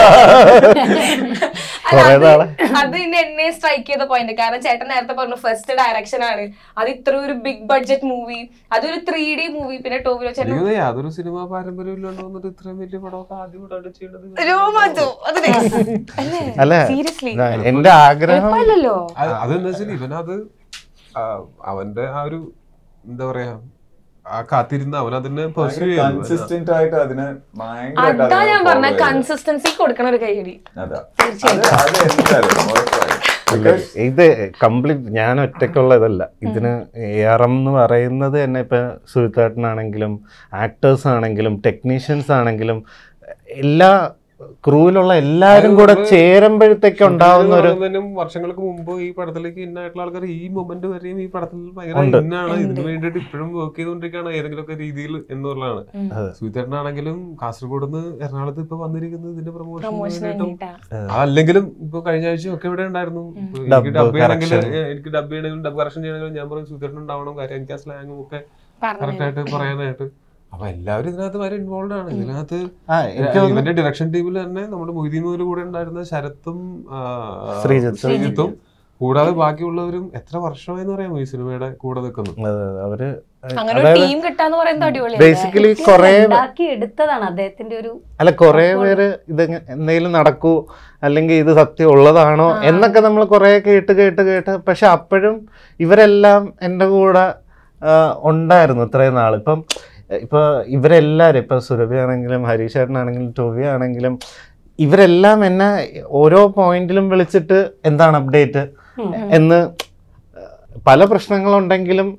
[SPEAKER 2] കുറേ
[SPEAKER 1] അത്
[SPEAKER 2] നാളെ
[SPEAKER 1] അത് ഇന്ന് എന്നെ സ്ട്രൈക്ക് ചെയ്ത പോയിന്റ് കാരണം ചേട്ടൻ നേരത്തെ പറഞ്ഞു ഫസ്റ്റ് ഡയറക്ഷൻ ആണ് അത് ഇത്ര ഒരു ബിഗ് ബഡ്ജറ്റ് മൂവി അതൊരു ത്രീ ഡി മൂവി പിന്നെ ടോവിനോ ചേട്ടൻ
[SPEAKER 3] എനിക്ക് യാതൊരു സിനിമാ പാരമ്പര്യം ഇല്ലാണ്ട് വന്നിട്ട് ഇത്രയും വലിയ പടമൊക്കെ ആദ്യമായിട്ടാണ് ചെയ്യേണ്ടത്
[SPEAKER 1] രോമാഞ്ചോ അത് അല്ലേ
[SPEAKER 2] അല്ല
[SPEAKER 1] സീരിയസ്ലി
[SPEAKER 2] ഞാൻ- എന്റെ ആഗ്രഹം
[SPEAKER 1] എളുപ്പമല്ലല്ലോ
[SPEAKER 3] അത് അതെന്താ വെച്ചാൽ ഇവനത് ആ, അവന്റെ ആ ഒരു എന്താ പറയാ ആ കാത്തിരുന്ന് അവൻ അതിനെ pursue ചെയ്തു.
[SPEAKER 5] കൺസിസ്റ്റന്റ് ആയിട്ട് അതിന് ഭയങ്കരമായിട്ട്
[SPEAKER 1] അതാ
[SPEAKER 5] അതിനെ
[SPEAKER 1] ഞാൻ പറഞ്ഞ
[SPEAKER 5] follow ചെയ്തു.
[SPEAKER 1] കൺസിസ്റ്റൻസി കൊടുക്കണ ഒരു കൈയടി
[SPEAKER 5] അതാ.
[SPEAKER 1] തീർച്ചയായും.
[SPEAKER 5] അത് അത് എന്തായാലും ഉറപ്പായും. Because
[SPEAKER 2] ഇത് കംപ്ലീറ്റ് ഞാൻ ഒറ്റയ്ക്കുള്ള ഇതല്ല ഇതിന് എ ആർ എം എന്ന് പറയുന്നത് തന്നെ ഇപ്പൊ സുഹൃത്താട്ടനാണെങ്കിലും ആക്ടേഴ്സ് ആണെങ്കിലും ടെക്നീഷ്യൻസ് ആണെങ്കിലും എല്ലാ ക്രൂവിലുള്ള എല്ലാവരും കൂടെ ചേരുമ്പോഴത്തേക്ക് ഉണ്ടാവുന്ന ഒരു
[SPEAKER 3] ഇതിനും വർഷങ്ങൾക്ക് മുമ്പ് ഈ പടത്തിലേക്ക് ഇന്നായിട്ടുള്ള ആൾക്കാർ ഈ മൊമെന്റ് വരെയും ഈ പടത്തിൽ ഭയങ്കര
[SPEAKER 2] ഉണ്ട്.
[SPEAKER 3] ഇന്നാണ് ഇതിനു വേണ്ടിയിട്ട് ഇപ്പോഴും വർക്ക് ചെയ്തുകൊണ്ടിരിക്കുകയാണ് ഏതെങ്കിലുമൊക്കെ രീതിയിൽ എന്നുള്ളതാണ്
[SPEAKER 2] അതെ.
[SPEAKER 3] സുചേട്ടനാണെങ്കിലും കാസർഗോഡ് നിന്ന് എറണാകുളത്ത് ഇപ്പൊ വന്നിരിക്കുന്നത് ഇതിന്റെ പ്രൊമോഷൻ
[SPEAKER 1] പ്രൊമോഷൻ
[SPEAKER 3] വേണ്ടിയിട്ടും
[SPEAKER 1] വേണ്ടിട്ടാ
[SPEAKER 3] അതല്ലെങ്കിലും ഇപ്പൊ കഴിഞ്ഞ ആഴ്ച ഒക്കെ ഇവിടെ ഉണ്ടായിരുന്നു ഇപ്പൊ
[SPEAKER 2] Dub
[SPEAKER 3] എനിക്ക് ഡബ് ചെയ്യണമെങ്കിൽ
[SPEAKER 2] correction.
[SPEAKER 3] എനിക്ക് ഡബ് ചെയ്യണമെങ്കിലും ഡബ് കറക്ഷൻ ചെയ്യണമെങ്കിലും ഞാൻ പറയും സുചേട്ടൻ ഉണ്ടാവണം കാര്യം എനിക്ക് ആ സ്ലാങ്ങും ഒക്കെ കറക്റ്റ്
[SPEAKER 1] പറഞ്ഞു
[SPEAKER 3] ആയിട്ട് പറയാനായിട്ട് അപ്പൊ എല്ലാവരും ഇതിനകത്ത് വരെ ഇൻവോൾവ് ആണ് ഇതിനകത്ത്
[SPEAKER 2] ആ, എനിക്ക് തോന്നുന്നു
[SPEAKER 3] ഇവന്റെ ഡയറക്ഷൻ ടീമിൽ തന്നെ നമ്മുടെ മൊയ്തീൻ മുതൽ കൂടെ ഉണ്ടായിരുന്ന ശരത്തും ആ,
[SPEAKER 2] ശ്രീജിത്തും.
[SPEAKER 3] ശ്രീജിത്തും കൂടാതെ ബാക്കിയുള്ളവരും എത്ര വർഷമായെന്ന് പറയാമോ ഈ സിനിമയുടെ കൂടെ നിൽക്കുന്നു
[SPEAKER 2] അതെ, അതെ, അവര്
[SPEAKER 1] അങ്ങനെ ഒരു
[SPEAKER 2] അതായത്
[SPEAKER 1] ടീം കിട്ടാന്ന് പറയുന്നത് അടിപൊളിയാണ്
[SPEAKER 2] ബേസിക്കലി കൊറേ
[SPEAKER 4] ഉണ്ടാക്കി എടുത്തതാണ് അദ്ദേഹത്തിന്റെ ഒരു
[SPEAKER 2] അല്ല കുറെ പേര് ഇത് എന്തെങ്കിലും നടക്കൂ അല്ലെങ്കിൽ ഇത് സത്യം ഉള്ളതാണോ എന്നൊക്കെ നമ്മൾ കുറെ കേട്ട് കേട്ട് കേട്ട് പക്ഷെ അപ്പോഴും ഇവരെല്ലാം എൻ്റെ കൂടെ ആ, ഉണ്ടായിരുന്നു ഇത്രയും നാൾ ഇപ്പം ഇപ്പൊ ഇവരെല്ലാരും ഇപ്പൊ സുരഭി ആണെങ്കിലും ഹരീഷ് ചേട്ടനാണെങ്കിലും ടൊവി ആണെങ്കിലും ഇവരെല്ലാം എന്നെ ഓരോ പോയിന്റിലും വിളിച്ചിട്ട് എന്താണ് അപ്ഡേറ്റ് എന്ന് പല പ്രശ്നങ്ങളുണ്ടെങ്കിലും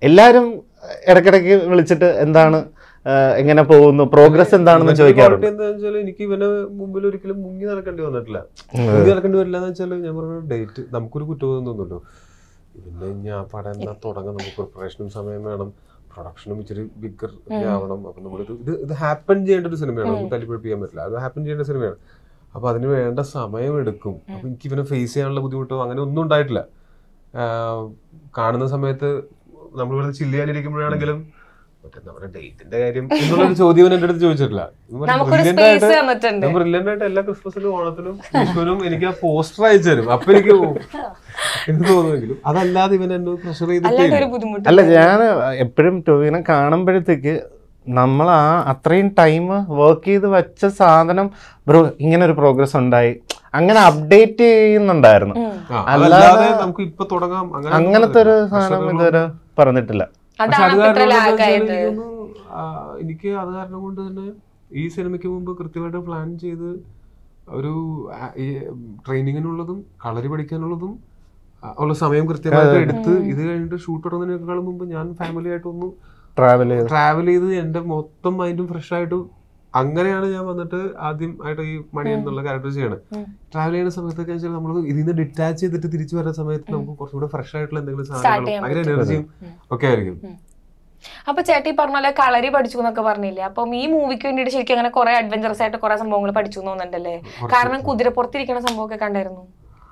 [SPEAKER 2] എല്ലാരും ഇടയ്ക്കിടയ്ക്ക് വിളിച്ചിട്ട് എന്താണ് ആ, എങ്ങനെ പോകുന്നു പ്രോഗ്രസ് എന്താണെന്ന്
[SPEAKER 3] ഇവന്റെ
[SPEAKER 2] ചോദിക്കാറുണ്ട്
[SPEAKER 3] quality എന്താന്ന് വെച്ചാല് എനിക്ക് ഇവനെ മുമ്പിൽ ഒരിക്കലും മുങ്ങി നടക്കേണ്ടി വന്നിട്ടില്ല മുങ്ങി നടക്കേണ്ടി വരില്ല എന്ന് വെച്ചാൽ ഞാൻ പറഞ്ഞ ഡേറ്റ് നമുക്കൊരു കുറ്റബോധം തോന്നുന്നുണ്ടോ പിന്നെ ഞാൻ പടം എന്നാ തുടങ്ങാൻ നമുക്ക് പ്രിപ്പറേഷനും സമയം വേണം പ്രൊഡക്ഷനും ഇച്ചിരി ബിഗർ ആവണം അപ്പൊ നമ്മളിത് ഇത് ഇത് ഹാപ്പൻ ചെയ്യേണ്ട ഒരു സിനിമയാണ് നമുക്ക് തല്ലിപ്പിടിപ്പിക്കാൻ പറ്റില്ല അത് ഹാപ്പൻ ചെയ്യേണ്ട സിനിമയാണ് അപ്പൊ അതിന് വേണ്ട സമയം എടുക്കും അപ്പൊ എനിക്ക് ഇവനെ ഫേസ് ചെയ്യാനുള്ള ബുദ്ധിമുട്ടോ അങ്ങനെ ഒന്നും ഉണ്ടായിട്ടില്ല ആഹ് കാണുന്ന സമയത്ത് നമ്മൾ ഇവിടെ ചില്ല് ചെയ്യാനിരിക്കുമ്പോഴാണെങ്കിലും മറ്റേ നമ്മുടെ ഡേറ്റിന്റെ കാര്യം എന്നുള്ളൊരു ചോദ്യം ഇവൻ എന്റെ അടുത്ത് ചോദിച്ചിട്ടില്ല ഇവൻ പറഞ്ഞ
[SPEAKER 1] നമുക്കൊരു
[SPEAKER 3] brilliant
[SPEAKER 1] സ്പേസ്
[SPEAKER 3] ആയിട്ട്
[SPEAKER 1] തന്നിട്ടുണ്ട്
[SPEAKER 3] ഞാൻ ബ്രില്യന്റ് ആയിട്ട് എല്ലാ ക്രിസ്മസിനും ഓണത്തിനും വിഷുവിനും എനിക്ക് ആ പോസ്റ്റർ അയച്ചു തരും അപ്പൊ എനിക്ക് ഓ, എന്ന് തോന്നുമെങ്കിലും അതല്ലാതെ ഇവൻ എന്നെ പ്രഷർ
[SPEAKER 1] അല്ലാണ്ട് ഒരു
[SPEAKER 3] ചെയ്തിട്ട്
[SPEAKER 1] ബുദ്ധിമുട്ട്
[SPEAKER 2] അല്ല ഞാൻ എപ്പോഴും ടൊവിനെ കാണുമ്പോഴത്തേക്ക് നമ്മൾ ആ അത്രയും ടൈം വർക്ക് ചെയ്ത് വെച്ച സാധനം ബ്രോ ഇങ്ങനെ ഒരു പ്രോഗ്രസ് ഉണ്ടായി അങ്ങനെ അപ്ഡേറ്റ് ചെയ്യുന്നുണ്ടായിരുന്നു
[SPEAKER 3] അല്ലാതെ നമുക്ക് ഇപ്പൊ തുടങ്ങാം അങ്ങനെ
[SPEAKER 2] അങ്ങനത്തെ ഒരു
[SPEAKER 3] ഒന്നും
[SPEAKER 2] സാധനം
[SPEAKER 3] pressure
[SPEAKER 2] ഇതുവരെ പറഞ്ഞിട്ടില്ല
[SPEAKER 3] പക്ഷെ
[SPEAKER 1] അതാണ്
[SPEAKER 3] അത്
[SPEAKER 1] അപ്പൊ ഇത്ര
[SPEAKER 3] കാരണം
[SPEAKER 1] ലാഗ്
[SPEAKER 3] എന്താ
[SPEAKER 1] ആയത്
[SPEAKER 3] വെച്ചാല് എനിക്കൊന്ന് ആ, എനിക്ക് അത് കാരണം കൊണ്ട് തന്നെ ഈ സിനിമയ്ക്ക് മുമ്പ് കൃത്യമായിട്ട് പ്ലാൻ ചെയ്ത് ഒരു ട്രെയിനിങ്ങിനുള്ളതും കളരി പഠിക്കാനുള്ളതും ആ, ഉള്ള സമയം കൃത്യമായിട്ട് എടുത്ത് ഇത് കഴിഞ്ഞിട്ട് ഷൂട്ട് തുടങ്ങുന്നതിനേക്കാളും മുമ്പ് ഞാൻ ഫാമിലി ആയിട്ട് ഒന്ന്
[SPEAKER 2] ട്രാവൽ ചെയ്ത്
[SPEAKER 3] ട്രാവൽ ചെയ്ത് എന്റെ മൊത്തം മൈൻഡും ഫ്രഷ് ആയിട്ട് അങ്ങനെയാണ് ഞാൻ വന്നിട്ട് ആദ്യം ആയിട്ട് ഈ മണി എന്നുള്ള ക്യാരക്ടർ ചെയ്യണം
[SPEAKER 1] ഉം.
[SPEAKER 3] ട്രാവൽ ചെയ്യുന്ന സമയത്തൊക്കെ വെച്ചാൽ നമ്മൾ ഇതിൽ നിന്ന് ഡിറ്റാച്ച് ചെയ്തിട്ട് തിരിച്ചു വരുന്ന സമയത്ത് നമുക്ക് കുറച്ചുകൂടെ ഫ്രഷ് ആയിട്ടുള്ള എന്തെങ്കിലും
[SPEAKER 1] Start
[SPEAKER 3] സാധനങ്ങളും
[SPEAKER 1] ചെയ്യാൻ
[SPEAKER 3] ഭയങ്കര
[SPEAKER 1] പറ്റും.
[SPEAKER 3] എനർജിയും
[SPEAKER 1] ഉം.
[SPEAKER 3] ഒക്കെ ആയിരിക്കും
[SPEAKER 1] അപ്പൊ ചേട്ടി പറഞ്ഞ പോലെ കളരി പഠിച്ചു എന്നൊക്കെ പറഞ്ഞില്ലേ അപ്പം ഈ മൂവിക്ക് വേണ്ടിയിട്ട് ശരിക്കും അങ്ങനെ കുറെ അഡ്വഞ്ചറസ് ആയിട്ട് കുറെ സംഭവങ്ങൾ പഠിച്ചു എന്ന് തോന്നുന്നുണ്ടല്ലേ കാരണം കുതിരപ്പുറത്തിരിക്കുന്ന സംഭവമൊക്കെ കണ്ടായിരുന്നു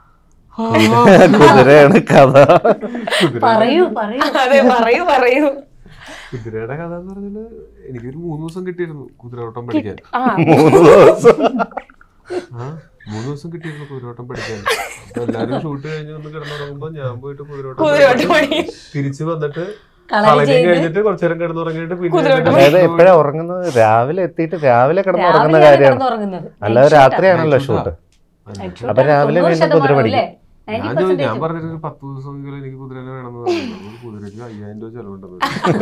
[SPEAKER 2] കുതിരയാണ് കഥ
[SPEAKER 4] പറയൂ പറയൂ
[SPEAKER 1] അതെ പറയൂ പറയൂ
[SPEAKER 3] കുതിരയുടെ കഥ എന്ന് പറഞ്ഞാല് എനിക്കൊരു മൂന്ന് ദിവസം കിട്ടിയിരുന്നു കുതിരയോട്ടം പഠിക്കാൻ
[SPEAKER 1] ആ
[SPEAKER 2] മൂന്ന് ദിവസം
[SPEAKER 3] ആ മൂന്ന് ദിവസം കിട്ടിയിരുന്നു കുതിരയോട്ടം പഠിക്കാൻ അപ്പൊ എല്ലാരും ഷൂട്ട് കഴിഞ്ഞ് വന്ന് കിടന്നുറങ്ങുമ്പോ ഞാൻ പോയിട്ട് കുതിരയോട്ടം
[SPEAKER 1] കുതിരയോട്ടം
[SPEAKER 3] പഠിച്ചിട്ട്
[SPEAKER 1] പഠി.
[SPEAKER 3] തിരിച്ച് വന്നിട്ട്
[SPEAKER 4] കളരി
[SPEAKER 3] കളരി
[SPEAKER 4] ചെയ്ത്
[SPEAKER 3] കഴിഞ്ഞിട്ട് കുറച്ചു നേരം കിടന്നുറങ്ങിയിട്ട് പിന്നെ
[SPEAKER 1] കുതിരയോട്ടം
[SPEAKER 2] അതായത് എപ്പോഴാ ഉറങ്ങുന്നത് രാവിലെ എത്തിയിട്ട് രാവിലെ കിടന്ന് ഉറങ്ങുന്ന
[SPEAKER 4] രാവിലെയാണ്
[SPEAKER 2] കാര്യമാണ്
[SPEAKER 4] കിടന്നുറങ്ങുന്നത്.
[SPEAKER 2] അല്ലാതെ
[SPEAKER 4] Night shoot ആ.
[SPEAKER 2] രാത്രിയാണല്ലോ
[SPEAKER 3] Night shoot
[SPEAKER 2] ഷൂട്ട്
[SPEAKER 3] ആ.
[SPEAKER 4] Night shoot
[SPEAKER 2] അപ്പൊ
[SPEAKER 4] ആ.
[SPEAKER 2] രാവിലെ
[SPEAKER 4] തൊണ്ണൂറ്
[SPEAKER 2] വീണ്ടും കുതിര
[SPEAKER 4] ശതമാനം
[SPEAKER 2] പഠിക്കും.
[SPEAKER 4] അല്ലേ?
[SPEAKER 3] ഞാൻ
[SPEAKER 4] 90%
[SPEAKER 3] ചോദിച്ചു ഞാൻ പറഞ്ഞിട്ട് ഒരു പത്ത് ദിവസമെങ്കിലും എനിക്ക് കുതിരനെ വേണമെന്ന് പറഞ്ഞു കുതിരക്ക് അയ്യായിരം രൂപ ചെലവുണ്ടെന്ന്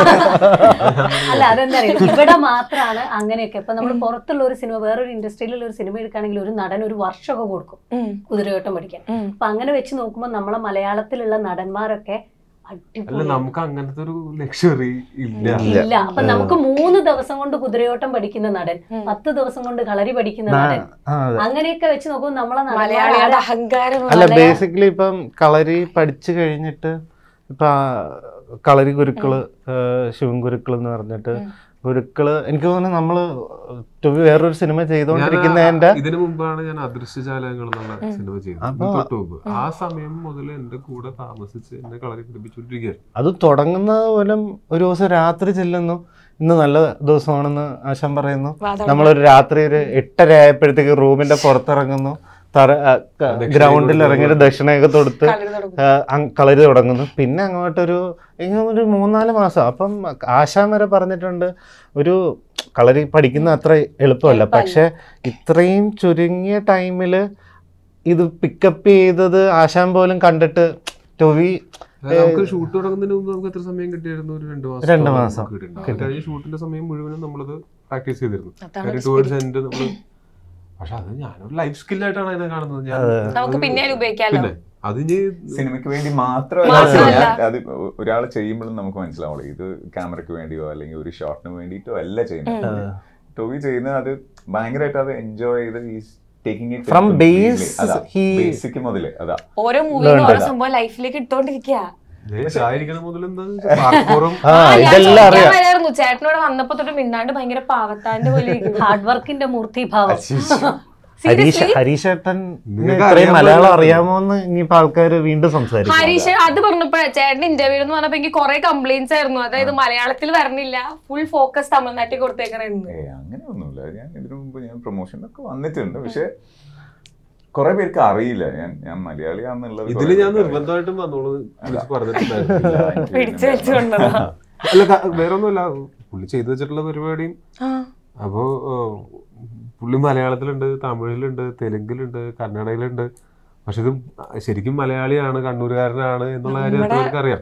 [SPEAKER 4] അല്ല അതെന്താ അറിയോ ഇവിടെ മാത്രമാണ് അങ്ങനെയൊക്കെ ഇപ്പൊ നമ്മൾ പുറത്തുള്ള ഒരു സിനിമ വേറൊരു ഇൻഡസ്ട്രിയിലുള്ള ഒരു സിനിമ എടുക്കുകയാണെങ്കിൽ ഒരു നടൻ ഒരു വർഷമൊക്കെ കൊടുക്കും
[SPEAKER 1] ഉം,
[SPEAKER 4] കുതിരയോട്ടം പഠിക്കാൻ
[SPEAKER 1] ഉം.
[SPEAKER 4] അപ്പൊ അങ്ങനെ വെച്ച് നോക്കുമ്പോൾ നമ്മളെ മലയാളത്തിലുള്ള നടന്മാരൊക്കെ
[SPEAKER 3] അല്ല
[SPEAKER 4] അടിപൊളി
[SPEAKER 3] നമുക്ക് അങ്ങനത്തെ ഒരു ലക്ഷറി ഇല്ല
[SPEAKER 4] ഇല്ല അപ്പൊ നമുക്ക് മൂന്ന് ദിവസം കൊണ്ട് കുതിരയോട്ടം പഠിക്കുന്ന നടൻ
[SPEAKER 1] ഉം.
[SPEAKER 4] പത്ത് ദിവസം കൊണ്ട് കളരി പഠിക്കുന്ന
[SPEAKER 2] ആ,
[SPEAKER 4] നടൻ
[SPEAKER 2] ആ, അതെ.
[SPEAKER 4] അങ്ങനെയൊക്കെ വെച്ച് നോക്കുമ്പോൾ നമ്മളെ നടന്മാർ
[SPEAKER 1] മലയാളികളുടെ
[SPEAKER 4] ആരാ?
[SPEAKER 1] അഹങ്കാരം
[SPEAKER 2] അല്ല
[SPEAKER 4] മലയാ-
[SPEAKER 2] ബേസിക്കലി ഇപ്പം കളരി പഠിച്ചു കഴിഞ്ഞിട്ട് ഇപ്പൊ ആ കളരി ഗുരുക്കള് ശിവൻ ഗുരുക്കൾ എന്ന് പറഞ്ഞിട്ട്
[SPEAKER 1] ഉം.
[SPEAKER 2] ഗുരുക്കള് എനിക്ക് തോന്നുന്നു നമ്മള് to be വേറൊരു സിനിമ ചെയ്തോണ്ടിരിക്കുന്നതിന്റെ
[SPEAKER 3] ഇതിനു മുമ്പാണ് ഞാൻ അദൃശ്യജാലകങ്ങൾ എന്നുള്ള സിനിമ ചെയ്തത്
[SPEAKER 2] അപ്പൊ-
[SPEAKER 3] ഇത് തൊട്ട് മുമ്പ് ആ സമയം മുതൽ എന്റെ കൂടെ താമസിച്ച് എന്നെ കളരി പഠിപ്പിച്ചുകൊണ്ടിരിക്കുകയാണ്
[SPEAKER 2] അത് തുടങ്ങുന്നത് പോലും ഒരു ദിവസം രാത്രി ചെല്ലുന്നു ഇന്ന് നല്ല ദിവസമാണെന്ന് ആശാൻ പറയുന്നു
[SPEAKER 1] വാതാടനം.
[SPEAKER 2] നമ്മളൊരു രാത്രി ഒരു എട്ടര ആയപ്പോഴത്തേക്ക് റൂമിന്റെ പുറത്തിറങ്ങുന്നു തറ
[SPEAKER 3] ദക്ഷിണ
[SPEAKER 2] ഗ്രൗണ്ടിൽ
[SPEAKER 3] കൊടുത്ത്
[SPEAKER 2] ഇറങ്ങിയിട്ട് ദക്ഷിണയൊക്കെ തൊടുത്ത്
[SPEAKER 1] കളരി തുടങ്ങും.
[SPEAKER 2] ആ, അങ് കളരി തുടങ്ങുന്നു പിന്നെ അങ്ങോട്ടൊരു എനിക്ക് തോന്നുന്നു ഒരു മൂന്നാല് മാസം അപ്പം ആശാൻ വരെ പറഞ്ഞിട്ടുണ്ട് ഒരു കളരി പഠിക്കുന്ന അത്ര എളുപ്പമല്ല
[SPEAKER 1] എളുപ്പമല്ല.
[SPEAKER 2] പക്ഷെ ഇത്രയും ചുരുങ്ങിയ ടൈമില് ഇത് പിക്കപ്പ് ചെയ്തത് ആശാൻ പോലും കണ്ടിട്ട് ടൊവി
[SPEAKER 3] അതായത് നമുക്ക് ഷൂട്ട് തുടങ്ങുന്നതിന് മുമ്പ് നമുക്ക് എത്ര സമയം കിട്ടിയായിരുന്നു ഒരു രണ്ട് മാസം
[SPEAKER 2] രണ്ട് മാസം.
[SPEAKER 3] കിട്ടി കഴിഞ്ഞ ഷൂട്ടിന്റെ സമയം മുഴുവനും നമ്മളത് പ്രാക്ടീസ് ചെയ്തിരുന്നു
[SPEAKER 1] അതാണ്
[SPEAKER 3] കാര്യം
[SPEAKER 1] ഒരു
[SPEAKER 3] ടുവേർഡ്സ് എൻഡ് നമ്മൾ പക്ഷെ അത് ഞാനൊരു ലൈഫ് സ്കില്ലായിട്ടാണ് അതിനെ കാണുന്നത് ഞാൻ
[SPEAKER 1] നമുക്ക്
[SPEAKER 3] അത്
[SPEAKER 1] പിന്നീട് ഉപയോഗിക്കാലോ
[SPEAKER 3] പിന്നെ അതിന്
[SPEAKER 5] സിനിമയ്ക്ക് വേണ്ടി മാത്രമല്ല
[SPEAKER 1] മാത്രമല്ല.
[SPEAKER 5] ഞാൻ അത് ഒരാൾ ചെയ്യുമ്പോഴും നമുക്ക് മനസ്സിലാവുള്ളൂ ഇത് ക്യാമറയ്ക്ക് വേണ്ടിയോ അല്ലെങ്കിൽ ഒരു ഷോട്ടിന് വേണ്ടിയിട്ടോ അല്ല ചെയ്യുന്നത് ടോവി ചെയ്യുന്നത് അത് ഭയങ്കരമായിട്ട് അത് എൻജോയ് ചെയ്ത് is taking it
[SPEAKER 2] From base, he-
[SPEAKER 5] basic മുതലേ അതാ
[SPEAKER 1] ഓരോ മൂവിയും
[SPEAKER 2] Learned
[SPEAKER 1] ഓരോ
[SPEAKER 2] that.
[SPEAKER 1] സംഭവം ലൈഫിലേക്ക് ഇട്ടോണ്ടിരിക്കുക
[SPEAKER 3] ആയിരിക്കണ മുതൽ എന്താ പാർക്കോറും
[SPEAKER 2] ആ ഇതെല്ലാം അറിയാം
[SPEAKER 1] വരായിരുന്നു ചേട്ടനോട് വന്നപ്പോ തൊട്ട് മിണ്ടാണ്ട് ഭയങ്കര പാവത്താന്റെ പോലെ ഇരിക്കുന്നു.
[SPEAKER 4] ഹാർഡ് വർക്കിന്റെ മൂർത്തിഭാവം
[SPEAKER 2] ഹരീഷ്
[SPEAKER 1] Seriously?
[SPEAKER 2] ഹരീഷേട്ടൻ
[SPEAKER 3] നിങ്ങൾക്ക്
[SPEAKER 2] ഇത്രയും
[SPEAKER 3] അറിയാൻ
[SPEAKER 2] മലയാളം
[SPEAKER 3] പാടില്ല.
[SPEAKER 2] അറിയാമോ എന്ന് ഇനിയിപ്പോ ആൾക്കാർ വീണ്ടും സംസാരിക്കും
[SPEAKER 1] ഹരീഷ് അത് പറഞ്ഞപ്പോ ചേട്ടൻ ഇന്റർവ്യൂ എന്ന് പറഞ്ഞപ്പോ എനിക്ക് കുറെ കംപ്ലൈന്റ്സ് ആയിരുന്നു അതായത് മലയാളത്തിൽ വരണില്ല ഫുൾ ഫോക്കസ് തമിഴ്നാട്ടിൽ കൊടുത്തേക്കണെന്ന്
[SPEAKER 5] ഏ അങ്ങനെയൊന്നുമില്ല ഞാൻ ഇതിനു മുമ്പ് ഞാൻ പ്രൊമോഷനൊക്കെ വന്നിട്ടുണ്ട് പക്ഷെ കുറെ പേർക്ക് അറിയില്ല ഞാൻ ഞാൻ മലയാളിയാന്നുള്ളത്
[SPEAKER 3] ഇതില് ഞാൻ നിർബന്ധമായിട്ടും വന്നോളൂ വിളിച്ച് പറഞ്ഞിട്ടുണ്ടായിരുന്നു
[SPEAKER 1] പിടിച്ചു വെച്ചുകൊണ്ടതാ
[SPEAKER 3] അല്ല ക- വേറൊന്നുമില്ല പുള്ളി ചെയ്തു വെച്ചിട്ടുള്ള പരിപാടിയും അപ്പോ ഓ, പുള്ളി മലയാളത്തിലുണ്ട് തമിഴിലുണ്ട് തെലുങ്കിലുണ്ട് കന്നഡയിലുണ്ട് പക്ഷെ ഇത് ശരിക്കും മലയാളിയാണ് കണ്ണൂരുകാരനാണ് എന്നുള്ള കാര്യം
[SPEAKER 1] നമ്മുടെ-
[SPEAKER 3] അവർക്ക് അറിയാം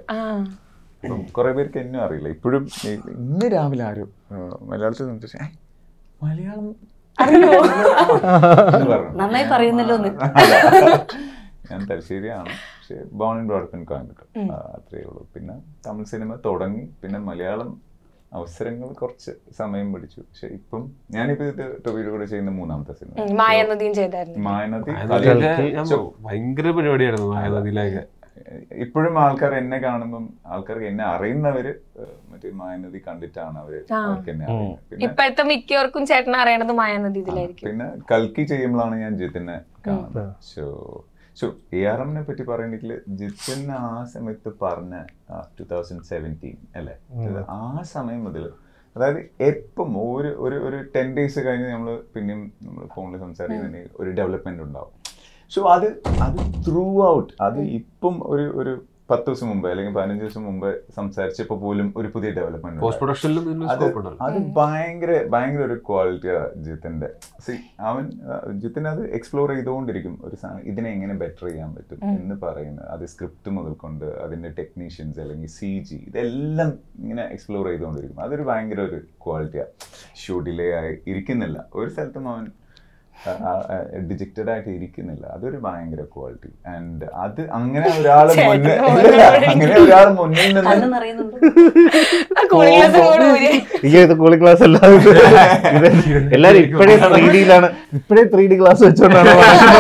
[SPEAKER 5] കുറെ പേർക്ക് എന്നും അറിയില്ല ഇപ്പോഴും ഈ- ഇന്ന് രാവിലെ ആരും ആ, മലയാളത്തിൽ സംസാരിച്ചു "ഏ, മലയാളം എന്ന് പറഞ്ഞു.
[SPEAKER 4] നന്നായി പറയുന്നല്ലോ എന്ന്
[SPEAKER 5] അല്ല. ഞാൻ തലശ്ശേരിയാണ് പക്ഷേ born and brought up in Coimbatore ആ, അത്രയേ ഉള്ളൂ പിന്നെ തമിഴ് സിനിമ തുടങ്ങി പിന്നെ മലയാളം അവസരങ്ങൾ കുറച്ച് സമയം പിടിച്ചു പക്ഷെ ഇപ്പം ഞാനിപ്പോ ഇത് ടൊബിയുടെ കൂടെ ചെയ്യുന്ന മൂന്നാമത്തെ
[SPEAKER 1] ഉം,
[SPEAKER 5] സിനിമ
[SPEAKER 1] മായനദിയും ചെയ്തായിരുന്നു
[SPEAKER 5] മായനദി
[SPEAKER 3] മായാനദിയിലെ ഞാൻ ഭയങ്കര പരിപാടിയായിരുന്നു മായാനദിയിലൊക്കെ
[SPEAKER 5] ഇപ്പോഴും ആൾക്കാർ എന്നെ കാണുമ്പം ആൾക്കാർക്ക് എന്നെ അറിയുന്നവര് ഏഹ്, മറ്റേ മായനദി കണ്ടിട്ടാണ് അവര്
[SPEAKER 1] ആ.
[SPEAKER 5] അവർക്ക് എന്നെ അറിയുന്നത് പിന്നെ
[SPEAKER 1] ഇപ്പോഴത്തെ മിക്കവർക്കും ചേട്ടനെ അറിയണത് മായനദി ഇതിലായിരിക്കും
[SPEAKER 5] പിന്നെ കൽക്കി ചെയ്യുമ്പോഴാണ് ഞാൻ ജിത്തിനെ കാണുന്നത് സോ സോ എ ആർ എമ്മിനെ പറ്റി പറയുകയാണെങ്കിൽ ജിത്തിൻ ആ സമയത്ത് പറഞ്ഞ ടു തൗസൻഡ് സെവൻറ്റീൻ അല്ലേ ആ സമയം മുതൽ അതായത് എപ്പം ഒരു ഒരു ഒരു ടെൻ ഡേയ്സ് കഴിഞ്ഞ് നമ്മൾ പിന്നെയും നമ്മൾ ഫോണിൽ സംസാരിക്കുന്നതിന് ഒരു ഡെവലപ്മെന്റ് ഉണ്ടാവും സോ അത് അത് ത്രൂ ഔട്ട് അത് ഇപ്പം ഒരു ഒരു പത്ത് ദിവസം മുമ്പ് അല്ലെങ്കിൽ പതിനഞ്ച് ദിവസം മുമ്പ് സംസാരിച്ചപ്പോൾ പോലും ഒരു പുതിയ ഡെവലപ്മെന്റ്
[SPEAKER 3] പോസ്റ്റ് പ്രൊഡക്ഷനിലും ഇതിന്
[SPEAKER 5] അത്
[SPEAKER 3] സ്കോപ്പ് ഉണ്ടല്ലോ
[SPEAKER 5] അത് ഭയങ്കര ഭയങ്കര ഒരു ക്വാളിറ്റിയാ ജിത്തിന്റെ സി അവൻ ജിത്തിന് അത് എക്സ്പ്ലോർ ചെയ്തുകൊണ്ടിരിക്കും ഒരു സാധനം ഇതിനെ എങ്ങനെ ബെറ്റർ ചെയ്യാൻ പറ്റും എന്ന് പറയുന്നത് അത് സ്ക്രിപ്റ്റ് മുതൽ കൊണ്ട് അതിന്റെ ടെക്നീഷ്യൻസ് അല്ലെങ്കിൽ സി ജി ഇതെല്ലാം ഇങ്ങനെ എക്സ്പ്ലോർ ചെയ്തുകൊണ്ടിരിക്കും അതൊരു ഭയങ്കര ഒരു ക്വാളിറ്റിയാ ഷൂ ഡിലേ ആയി ഇരിക്കുന്നില്ല ഒരു സ്ഥലത്തും അവൻ ഡിജിറ്റഡ് ആയിട്ട് ഇരിക്കുന്നില്ല അതൊരു ഭയങ്കര ക്വാളിറ്റി ആൻഡ് അത് അങ്ങനെ ഒരാൾ മുന്നേ ഇല്ല, അങ്ങനെ ഒരാൾ മുന്നിൽ നിന്ന്
[SPEAKER 4] കണ്ണു നിറയുന്നുണ്ട്
[SPEAKER 1] ആ കൂളിംഗ് ഗ്ലാസ് കൂടെ ഊരി.
[SPEAKER 2] എനിക്ക് ഇത് കൂളിംഗ് ക്ലാസ് അല്ല ഇത് എല്ലാരും ഇപ്പഴേ ത്രീ ഡിയിലാണ് ഇപ്പഴേ ത്രീ ഡി ക്ലാസ് വെച്ചോണ്ടാണ്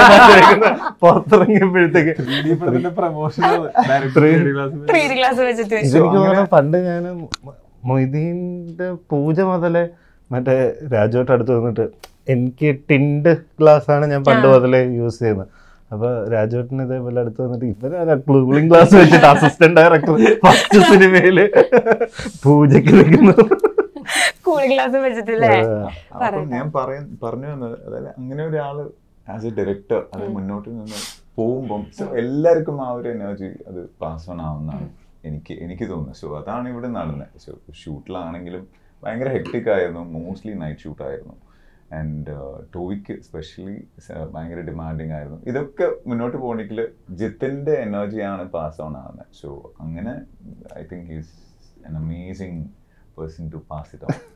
[SPEAKER 2] പുറത്തിറങ്ങിയപ്പോഴത്തേക്ക്
[SPEAKER 3] പ്രമോഷൻ
[SPEAKER 1] ത്രീ ഗ്ലാസ് വെച്ചിട്ട്
[SPEAKER 2] ഇതെനിക്ക് തോന്നുന്നു പണ്ട് ഞാൻ മൊയ്തീന്റെ പൂജ മുതലേ മറ്റേ രാജുവായിട്ട് അടുത്ത് വന്നിട്ട് എനിക്ക് ടിൻഡ് ഗ്ലാസ് ആണ് ഞാൻ പണ്ട് മുതലേ യൂസ് ചെയ്യുന്നത് അപ്പൊ രാജുവേട്ടന് ഇതേപോലെ അടുത്ത് വന്നിട്ട് ഇവരാണ് കൂളിംഗ് ഗ്ലാസ് വെച്ചിട്ട് അസിസ്റ്റന്റ് ഡയറക്ടർ ഫസ്റ്റ് സിനിമയില് പൂജയ്ക്ക് നിൽക്കുന്നത്
[SPEAKER 1] കൂളിംഗ് ഗ്ലാസ് വെച്ചിട്ടില്ലേ
[SPEAKER 5] അപ്പം ഞാൻ പറയാൻ പറഞ്ഞു വന്നത് അതായത് അങ്ങനെ ഒരാള് ആസ് എ ഡയറക്ടർ അത് മുന്നോട്ട് നിന്ന് പോകുമ്പം സോ എല്ലാവർക്കും ആ ഒരു എനർജി അത് പാസ് ഓൺ ആവുന്നതാണ് എനിക്ക് എനിക്ക് തോന്നുന്നത് സോ അതാണ് ഇവിടെ നടന്നത് സോ ഷൂട്ടിലാണെങ്കിലും ഭയങ്കര ഹെക്ടിക് ആയിരുന്നു മോസ്റ്റ്ലി നൈറ്റ് ഷൂട്ട് ആയിരുന്നു ആൻഡ് ടോയ്ക്ക് സ്പെഷ്യലി ഭയങ്കര ഡിമാൻഡിങ് ആയിരുന്നു ഇതൊക്കെ മുന്നോട്ട് പോകണമെങ്കിൽ ജിത്തിന്റെ എനർജിയാണ് പാസ് ഓൺ ആവുന്നത് സോ അങ്ങനെ I think is an amazing person to pass it on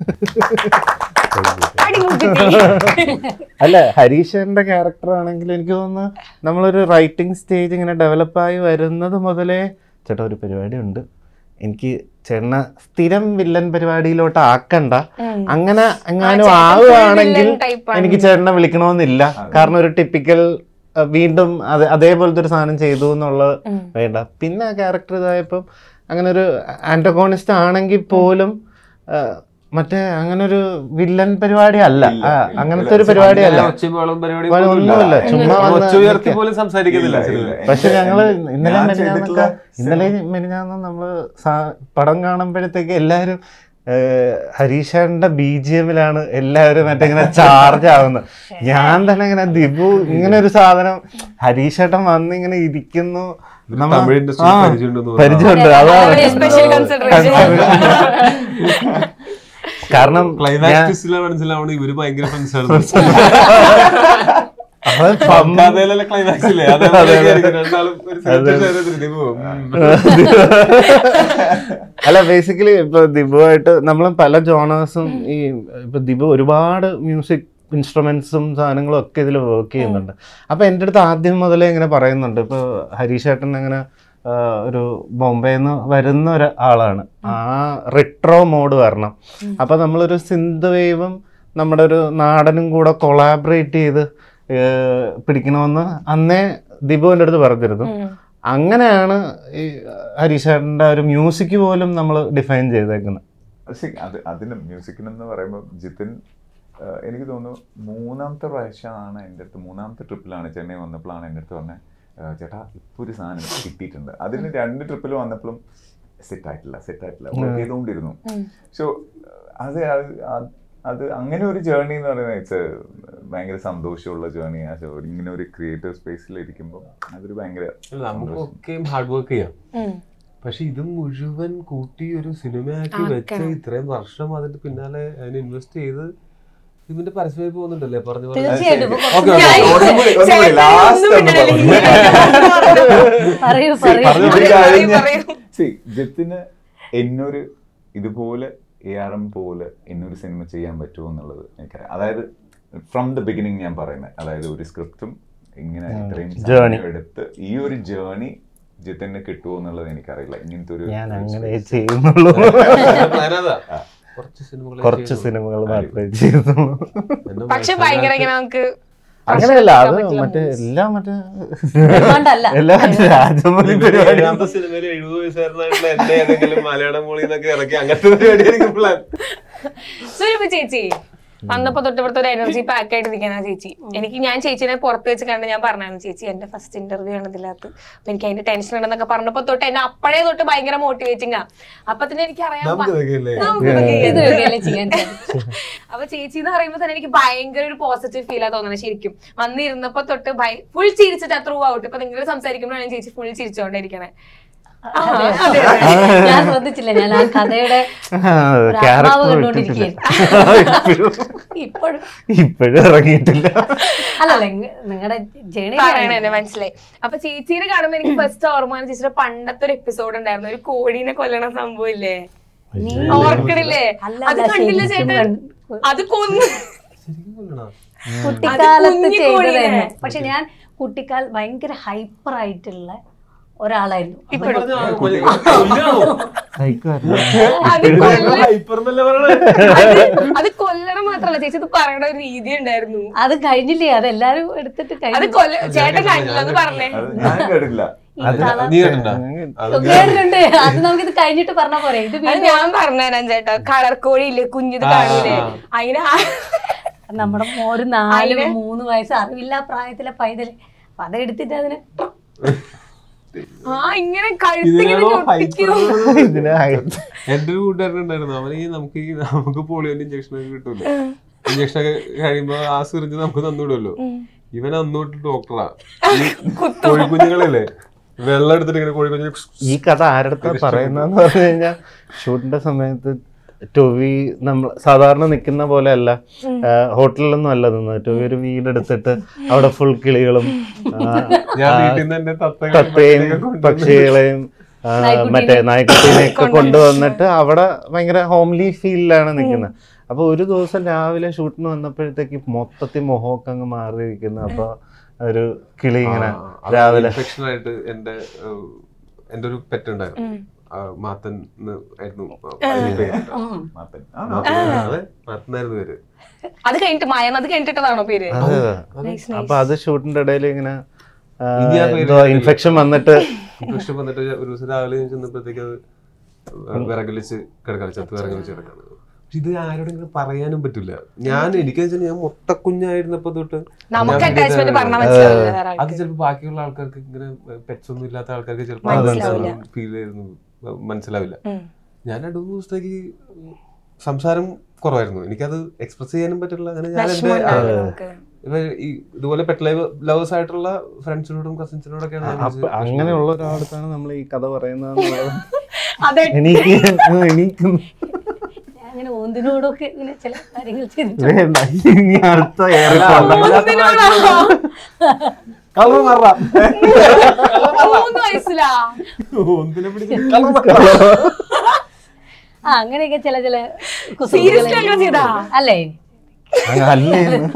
[SPEAKER 2] അല്ല ഹരീഷന്റെ ക്യാരക്ടർ ആണെങ്കിൽ എനിക്ക് തോന്നുന്നു നമ്മളൊരു റൈറ്റിംഗ് സ്റ്റേജ് ഇങ്ങനെ ഡെവലപ്പായി വരുന്നത് മുതലേ ചേട്ടാ ഒരു പരിപാടി ഉണ്ട് എനിക്ക് ചേട്ടനെ സ്ഥിരം വില്ലൻ പരിപാടിയിലോട്ട് ആക്കണ്ട അങ്ങനെ എങ്ങാനും
[SPEAKER 1] ചേട്ടൻ
[SPEAKER 2] ആവുകയാണെങ്കിൽ
[SPEAKER 1] full villain type ആണ്.
[SPEAKER 2] എനിക്ക് ചേട്ടനെ വിളിക്കണമെന്നില്ല കാരണം ഒരു ടിപ്പിക്കൽ വീണ്ടും അത് അതേപോലത്തെ ഒരു സാധനം ചെയ്തു എന്നുള്ളത് വേണ്ട പിന്നെ ആ ക്യാരക്ടർ ഇതായപ്പം അങ്ങനെ ഒരു ആന്റഗോണിസ്റ്റ് ആണെങ്കിൽ പോലും ആ, മറ്റേ അങ്ങനെ ഒരു വില്ലൻ പരിപാടി അല്ല
[SPEAKER 5] ഇല്ല,
[SPEAKER 2] ആ,
[SPEAKER 5] ഇല്ല.
[SPEAKER 2] അങ്ങനത്തെ ഒരു പരിപാടി അല്ല
[SPEAKER 3] ഒച്ചയും പരിപാടി
[SPEAKER 2] വ- ഒന്നുമില്ല ചുമ്മാ വന്ന്
[SPEAKER 3] ഒച്ച ഉയർത്തി
[SPEAKER 2] നിൽക്കുക.
[SPEAKER 3] പോലും സംസാരിക്കുന്നില്ല
[SPEAKER 5] ഇല്ല,
[SPEAKER 3] സിനിമയിൽ.
[SPEAKER 5] ഇല്ല.
[SPEAKER 2] പക്ഷെ ഞങ്ങള്
[SPEAKER 5] എന്റെ-
[SPEAKER 2] ഇന്നലെ
[SPEAKER 5] ഞാൻ
[SPEAKER 2] മെനിഞ്ഞാന്നൊക്കെ
[SPEAKER 5] ചെയ്തിട്ടുള്ള
[SPEAKER 2] ഇന്നലെ മെനിഞ്ഞാന്ന് നമ്മള് സാ- പടം കാണുമ്പോഴത്തേക്ക് എല്ലാരും ഹരീഷാന്റെ ബി ജി എമ്മിലാണ് എല്ലാവരും മറ്റേ ഇങ്ങനെ ചാർജ് ആവുന്നത് ഞാൻ തന്നെ ഇങ്ങനെ ദിബു ഇങ്ങനെ ഒരു സാധനം ഹരീഷേട്ടൻ വന്ന് ഇങ്ങനെ ഇരിക്കുന്നു നമ്മ-
[SPEAKER 3] തമിഴ് industry
[SPEAKER 2] ആ,
[SPEAKER 3] പരിചയമുണ്ടെന്ന്
[SPEAKER 2] പരിചയമുണ്ട്
[SPEAKER 1] അവിടെ
[SPEAKER 2] അതാണ്
[SPEAKER 1] special consideration.
[SPEAKER 2] കാരണം
[SPEAKER 3] ക്ലൈമാക്സ്
[SPEAKER 2] ഞാൻ-
[SPEAKER 3] ട്വിസ്റ്റിലെ മനസ്സിലാവണം ഇവര് ഭയങ്കര ഫ്രണ്ട്സ് ആണ്
[SPEAKER 2] അത് പമ്പ-
[SPEAKER 3] കഥയിലെ ക്ലൈമാക്സ് ഇല്ലേ അതേപോലെ ആയിരിക്കും രണ്ടാളും ഒരു സിഗരറ്റ് ഷെയർ ചെയ്തിട്ട് പോകും
[SPEAKER 2] അല്ല ബേസിക്കലി ഇപ്പൊ ദിബുവായിട്ട് നമ്മൾ പല ജോണേഴ്സും ഈ ഇപ്പൊ ദിബു ഒരുപാട് മ്യൂസിക് ഇൻസ്ട്രുമെന്റ്സും സാധനങ്ങളും ഒക്കെ ഇതിൽ വർക്ക് ചെയ്യുന്നുണ്ട് അപ്പൊ എൻ്റെ അടുത്ത് ആദ്യം മുതലേ ഇങ്ങനെ പറയുന്നുണ്ട് ഇപ്പൊ ഹരീഷ് ഏട്ടൻ അങ്ങനെ ആ, ഒരു ബോംബെയിൽ നിന്ന് വരുന്ന ഒരാളാണ് ആ റിട്രോ മോഡ് വരണം അപ്പൊ നമ്മളൊരു സിന്ത് വേവും നമ്മുടെ ഒരു നാടനും കൂടെ കൊളാബറേറ്റ് ചെയ്ത് ഏർ, പിടിക്കണമെന്ന് അന്നേ ദിബു എൻ്റെ അടുത്ത് പറഞ്ഞിരുന്നു അങ്ങനെയാണ് ഈ ഹരീഷേട്ടൻ്റെ ഒരു മ്യൂസിക് പോലും നമ്മൾ ഡിഫൈൻ ചെയ്തേക്കുന്നത്
[SPEAKER 5] See, അത് അതിന് മ്യൂസിക്കിനെന്ന് പറയുമ്പോൾ ജിതിൻ ആ, എനിക്ക് തോന്നുന്നു മൂന്നാമത്തെ പ്രാവശ്യമാണ് എൻ്റെ അടുത്ത് മൂന്നാമത്തെ ട്രിപ്പിലാണ് ചെന്നൈ വന്നപ്പോഴാണ് എൻ്റെ അടുത്ത് പറഞ്ഞത് "ആ, ചേട്ടാ ഇപ്പോൾ ഒരു സാധനം കിട്ടിയിട്ടുണ്ട് അതിന് രണ്ട് ട്രിപ്പിൽ വന്നപ്പോഴും സെറ്റ് ആയിട്ടില്ല സെറ്റ് ആയിട്ടില്ല വർക്ക് ചെയ്തുകൊണ്ടിരുന്നു സോ അത് അത് അത് അത് അങ്ങനെ ഒരു ജേർണി എന്ന് പറയുന്നത് ഇറ്റ്സ് ഭയങ്കര സന്തോഷമുള്ള ജേർണിയാണ് സോ ഇങ്ങനെ ഒരു ക്രിയേറ്റീവ് സ്പേസിൽ ഇരിക്കുമ്പോൾ അതൊരു ഭയങ്കര
[SPEAKER 3] നമുക്കൊക്കെയും ഹാർഡ് വർക്ക് ചെയ്യാം പക്ഷെ ഇത് മുഴുവൻ കൂട്ടി ഒരു സിനിമയാക്കി വെച്ച്
[SPEAKER 1] ആക്കണം.
[SPEAKER 3] ഇത്രയും വർഷം അതിന്റെ പിന്നാലെ അതിന് ഇൻവെസ്റ്റ് ചെയ്ത് ഇതിന്റെ പരസ്യമായി പോകുന്നുണ്ടല്ലേ പറഞ്ഞ പോലെ
[SPEAKER 4] തീർച്ചയായിട്ടും ഇപ്പൊ
[SPEAKER 3] ഓക്കെ
[SPEAKER 1] ഞാൻ-
[SPEAKER 5] ഒന്നും കൂടി- ഒന്നും കൂടി, last ഒന്ന് പറഞ്ഞു.
[SPEAKER 4] പറയൂ
[SPEAKER 5] See,
[SPEAKER 4] പറയൂ
[SPEAKER 5] പറഞ്ഞു
[SPEAKER 1] പറയൂ,
[SPEAKER 5] കഴിഞ്ഞ-
[SPEAKER 1] പറയൂ.
[SPEAKER 5] See, ജിത്തിന് എന്നൊരു ഇതുപോലെ എ ആർ എം പോലെ എന്നൊരു സിനിമ ചെയ്യാൻ പറ്റുമോ എന്നുള്ളത് എനിക്കറിയാം അതായത് ഫ്രം ദ ബിഗിനിങ് ഞാൻ പറയുന്നത് അതായത് ഒരു സ്ക്രിപ്റ്റും ഇങ്ങനെ ഇത്രയും
[SPEAKER 2] Journey.
[SPEAKER 5] സമയം എടുത്ത് ഈ ഒരു ജേർണി ജിത്തിനെ കിട്ടുമോ എന്നുള്ളത് എനിക്കറിയില്ല ഇങ്ങനത്തെ ഒരു
[SPEAKER 2] ഞാൻ
[SPEAKER 5] ഒരു
[SPEAKER 2] അങ്ങനെ
[SPEAKER 5] space.
[SPEAKER 2] ചെയ്യുന്നുള്ളൂ
[SPEAKER 3] പ്ലാൻ അതാ കുറച്ച് സിനിമകൾ
[SPEAKER 2] കുറച്ച് സിനിമകൾ മാത്രമേ ചെയ്യുന്നുള്ളൂ
[SPEAKER 1] പക്ഷെ ഭയങ്കര ഇങ്ങനെ നമുക്ക്
[SPEAKER 2] അങ്ങനെയല്ല അത്
[SPEAKER 1] പറ്റില്ല
[SPEAKER 2] മറ്റേ എല്ലാം മറ്റേ
[SPEAKER 4] അതുകൊണ്ടല്ല
[SPEAKER 2] എല്ലാം മറ്റേ രാജമൗലി പരിപാടി
[SPEAKER 3] ഏഴാമത്തെ സിനിമയിൽ എഴുപത് വയസ്സുകാരനായിട്ടുള്ള എന്നെ ഏതെങ്കിലും മലയാളം മോളിൽ നിന്നൊക്കെ ഇറക്കി അങ്ങനത്തെ പരിപാടിയായിരിക്കും പ്ലാൻ
[SPEAKER 1] സുരഭി ചേച്ചി വന്നപ്പോ തൊട്ട് ഇവിടുത്തെ ഒരു എനർജി പാക്ക് ആയിട്ട് ഇരിക്കുന്ന ചേച്ചി എനിക്ക് ഞാൻ ചേച്ചിനെ പുറത്ത് വെച്ച് കണ്ട് ഞാൻ പറഞ്ഞായിരുന്നു ചേച്ചി എന്റെ ഫസ്റ്റ് ഇന്റർവ്യൂ ആണ് ഇതിനകത്ത് അപ്പൊ എനിക്ക് അതിന്റെ ടെൻഷൻ ഉണ്ടെന്നൊക്കെ പറഞ്ഞപ്പോ തൊട്ട് എന്നെ അപ്പോഴേ തൊട്ട് ഭയങ്കര മോട്ടിവേറ്റിംഗ് ആ അപ്പൊ തന്നെ എനിക്ക് അറിയാൻ
[SPEAKER 3] നമുക്ക് ഇതൊക്കെയല്ലേ
[SPEAKER 1] നമുക്കിതൊക്കെ
[SPEAKER 4] ഇത്
[SPEAKER 1] ചെയ്യാം.
[SPEAKER 4] വഴിയല്ലേ ചെയ്യാൻ സാധിച്ചു.
[SPEAKER 1] അപ്പൊ ചേച്ചി എന്ന് പറയുമ്പോ തന്നെ എനിക്ക് ഭയങ്കര ഒരു പോസിറ്റീവ് ഫീൽ ആ തോന്നുന്നത് ശരിക്കും വന്നിരുന്നപ്പോ തൊട്ട് ഫുൾ ചിരിച്ചിട്ട് ത്രൂ ഔട്ട് ഇപ്പൊ നിങ്ങൾ സംസാരിക്കുമ്പോഴാണ് ചേച്ചി ഫുൾ ചിരിച്ചോണ്ടിരിക്കണേ ആ, അതെ, അതെ.
[SPEAKER 4] ഞാൻ ശ്രദ്ധിച്ചില്ല ഞാൻ ആ കഥയുടെ ഒരു ആത്മാവ്
[SPEAKER 2] ക്യാരക്ടർ
[SPEAKER 4] കണ്ടുകൊണ്ടിരിക്കുകയായിരുന്നു ഇപ്പോഴും
[SPEAKER 2] ഇപ്പോഴും ഇറങ്ങിയിട്ടില്ല
[SPEAKER 4] അല്ലല്ല നിങ്ങളുടെ ജേണി
[SPEAKER 1] പറയണേ മനസ്സിലായി അപ്പൊ ചേച്ചീനെ കാണുമ്പോ എനിക്ക് ഫസ്റ്റ് ഓർമ്മ വന്ന ചേച്ചിയുടെ പണ്ടത്തെ ഒരു എപ്പിസോഡ് ഉണ്ടായിരുന്നു ഒരു കോഴീനെ കൊല്ലണ സംഭവം ഇല്ലേ ഓർക്കണില്ലേ
[SPEAKER 4] അല്ല,
[SPEAKER 1] അത്
[SPEAKER 4] അല്ല,
[SPEAKER 1] കണ്ടില്ല
[SPEAKER 4] ശരിക്കും
[SPEAKER 1] ചേട്ടൻ
[SPEAKER 4] കണ്ടു.
[SPEAKER 1] അത് കൊന്നു
[SPEAKER 3] ശരിക്കും കൊല്ലണോ?
[SPEAKER 4] കുട്ടിക്കാലത്ത്
[SPEAKER 1] കുഞ്ഞു
[SPEAKER 4] ചെയ്തതായിരുന്നു
[SPEAKER 1] കോഴിനെ.
[SPEAKER 4] പക്ഷെ ഞാൻ കുട്ടിക്കാൽ ഭയങ്കര ഹൈപ്പർ ആയിട്ടുള്ള ഒരാളായിരുന്നു
[SPEAKER 3] അത് പറഞ്ഞാ ആ കൊല്ല- കൊല്ലാണോ?
[SPEAKER 1] അത് കൊല്ല-
[SPEAKER 3] ഹൈപ്പർ എന്നല്ലേ പറയണേ?
[SPEAKER 1] അത് അത് കൊല്ലണം മാത്രല്ല ചേച്ചി ഇത് പറയണ ഒരു രീതി ഉണ്ടായിരുന്നു
[SPEAKER 4] അത് കഴിഞ്ഞില്ലേ അതെല്ലാരും എടുത്തിട്ട്
[SPEAKER 1] അത്
[SPEAKER 4] കഴിഞ്ഞു
[SPEAKER 1] കൊല്ല ചേട്ടൻ കണ്ടില്ല അത് പറഞ്ഞേ
[SPEAKER 5] അത് ഞാൻ കേട്ടില്ല
[SPEAKER 4] ഈ
[SPEAKER 3] അത്
[SPEAKER 4] കഥ
[SPEAKER 3] നീ കേട്ടിട്ടുണ്ടോ? അത്
[SPEAKER 4] കേട്ടിട്ടുണ്ട് അത് നമുക്കിത് കഴിഞ്ഞിട്ട് പറഞ്ഞ പോരെ ഇത്
[SPEAKER 1] അത്
[SPEAKER 4] വീണ്ടും
[SPEAKER 1] ഞാൻ പറഞ്ഞുതരാം ചേട്ടാ കളർ കോഴി ഇല്ലേ കുഞ്ഞിത്
[SPEAKER 3] ആ,
[SPEAKER 1] കാണൂലേ
[SPEAKER 3] ആ.
[SPEAKER 1] അതിന്
[SPEAKER 4] നമ്മുടെ ഒരു നാല്
[SPEAKER 1] അതിന്
[SPEAKER 4] മൂന്ന് വയസ്സ് അറിവില്ല പ്രായത്തിലെ പൈതല് അപ്പൊ അതെടുത്തിട്ട് അതിന്
[SPEAKER 1] ആ ഇങ്ങനെ കഴുത്തിങ്ങനെ
[SPEAKER 3] ഇതിനാണോ
[SPEAKER 1] ഞൊട്ടിക്കൂ
[SPEAKER 3] hyper?
[SPEAKER 2] ഇതിന്
[SPEAKER 3] എന്റെ ഒരു കൂട്ടുകാരൻ ഉണ്ടായിരുന്നു അവന് ഈ നമുക്ക് ഈ നമുക്ക് പോളിയോന്റെ ഇഞ്ചക്ഷൻ ഒക്കെ കിട്ടൂല ഇഞ്ചക്ഷൻ ഒക്കെ കഴിയുമ്പോ ആ സിറിഞ്ച് നമുക്ക് തന്നുവിടുമല്ലോ ഇവൻ അന്നോട്ട് ഡോക്ടറാ ഈ കോഴിക്കുഞ്ഞുങ്ങളല്ലേ വെള്ളം എടുത്തിട്ട് ഇങ്ങനെ കോഴിക്കുഞ്ഞു
[SPEAKER 2] ഈ കഥ ആരടുത്താ പറയുന്നതെന്ന് പറഞ്ഞു കഴിഞ്ഞാൽ ഷൂട്ടിന്റെ സമയത്ത് ടൊവി നമ്മൾ സാധാരണ നിൽക്കുന്ന പോലെ അല്ല ഹോട്ടലിലൊന്നും അല്ല നിന്നത് ടൊവി ഒരു വീടെടുത്തിട്ട് അവിടെ ഫുൾ കിളികളും ആ,
[SPEAKER 3] ഞാൻ
[SPEAKER 2] ആ,
[SPEAKER 3] വീട്ടിൽ നിന്ന് എന്റെ തത്തകളെയും
[SPEAKER 2] തത്തയും
[SPEAKER 3] പട്ടികളെയും കൊണ്ടുവന്ന്
[SPEAKER 2] പക്ഷികളെയും ആ,
[SPEAKER 4] നായ്ക്കുട്ടീനെ
[SPEAKER 2] മറ്റേ നായ്ക്കുട്ടീനെയൊക്കെ കൊണ്ടുവന്നിട്ട് അവിടെ ഭയങ്കര ഹോംലി ഫീലിലാണ് നിൽക്കുന്നത് അപ്പൊ ഒരു ദിവസം രാവിലെ ഷൂട്ടിന് വന്നപ്പോഴത്തേക്ക് മൊത്തത്തിൽ മുഖമൊക്കെ അങ്ങ് മാറിയിരിക്കുന്നു അപ്പൊ ഒരു കിളി ഇങ്ങനെ രാവിലെ
[SPEAKER 3] ഇൻഫെക്ഷൻ ആയിട്ട് എന്റെ ഏഹ്, എന്റെ ഒരു പെറ്റ് ഉണ്ടായിരുന്നു ആ, മാത്തൻ എന്ന് ആയിരുന്നു അതിന്റെ പേര്.
[SPEAKER 5] മാത്തൻ. ആ,
[SPEAKER 3] മാത്തൻ. അതെ മാത്തനായിരുന്നു പേര്
[SPEAKER 1] അത് കഴിഞ്ഞിട്ട് മായം അത് കഴിഞ്ഞിട്ടതാണോ പേര്
[SPEAKER 2] അതെ
[SPEAKER 1] Nice, nice.
[SPEAKER 2] അപ്പൊ അത് ഷൂട്ടിന്റെ ഇടയിൽ ഇങ്ങനെ ആ,
[SPEAKER 3] ഇനി ആ പേര്
[SPEAKER 2] എന്തോ ഇൻഫെക്ഷൻ വന്നിട്ട്
[SPEAKER 3] ഇൻഫെക്ഷൻ വന്നിട്ട് ഒരു ദിവസം രാവിലെ ഞാൻ ചെന്നപ്പോഴത്തേക്ക് അത് വിറകലിച്ച് കിടക്കാണ് ചത്ത് വിറകലിച്ച് കിടക്കാണ് പക്ഷെ ഇത് ആരോടെങ്കിലും പറയാനും പറ്റില്ല ഞാൻ എനിക്ക് വെച്ചാൽ ഞാൻ മൊട്ടക്കുഞ്ഞായിരുന്നപ്പോ തൊട്ട്
[SPEAKER 1] നമുക്ക്
[SPEAKER 3] ഞാൻ
[SPEAKER 1] അറ്റാച്ച്മെന്റ്
[SPEAKER 3] ഇത്
[SPEAKER 1] പറഞ്ഞാൽ മനസ്സിലാവില്ല വേറെ
[SPEAKER 3] അത്
[SPEAKER 1] ആൾക്ക്.
[SPEAKER 3] ചിലപ്പോൾ ബാക്കിയുള്ള ആൾക്കാർക്ക് ഇങ്ങനെ പെറ്റ്സ് ഒന്നും ഇല്ലാത്ത ആൾക്കാർക്ക്
[SPEAKER 1] മനസ്സിലാവില്ല.
[SPEAKER 3] ചിലപ്പോൾ ഫീൽ ചെയ്യുന്നു മനസ്സിലാവില്ല
[SPEAKER 1] ഉം.
[SPEAKER 3] ഞാൻ രണ്ടു മൂന്ന് ദിവസത്തേക്ക് സംസാരം കുറവായിരുന്നു എനിക്കത് എക്സ്പ്രസ് ചെയ്യാനും പറ്റില്ല അങ്ങനെ ഞാൻ
[SPEAKER 1] വിഷമം
[SPEAKER 3] എന്റെ ആ,
[SPEAKER 1] ഉണ്ടാവില്ല നമുക്ക്.
[SPEAKER 3] ഇവ ഈ ഇതുപോലെ പെറ്റ് ലൈവ് ലവേഴ്സ് ആയിട്ടുള്ള ഫ്രണ്ട്സിനോടും കസിൻസിനോടൊക്കെയാണ് ഞാൻ
[SPEAKER 2] അപ്പൊ
[SPEAKER 3] വിളിച്ച്
[SPEAKER 2] അങ്ങനെയുള്ള ഒരാളത്താണ് നമ്മൾ ഈ കഥ പറയുന്നത്
[SPEAKER 1] അതെ
[SPEAKER 2] എനിക്ക് എനിക്ക്
[SPEAKER 4] ഞാൻ അങ്ങനെ ഓന്തിനോടൊക്കെ ഇങ്ങനെ ചില കാര്യങ്ങൾ ചെയ്തിട്ട്
[SPEAKER 2] വേണ്ട ഇനി അടുത്ത ഏറെ
[SPEAKER 1] ഒന്നിനോടാ?
[SPEAKER 2] കള്ളം പറ
[SPEAKER 1] മൂന്ന് വയസ്സിലാ
[SPEAKER 3] ഒന്നിനെ പിടിച്ച്
[SPEAKER 4] ആ അങ്ങനെയൊക്കെ ചില ചില
[SPEAKER 1] Seriously അങ്ങനെ ചെയ്താ?
[SPEAKER 4] അല്ലേ
[SPEAKER 2] അല്ലേ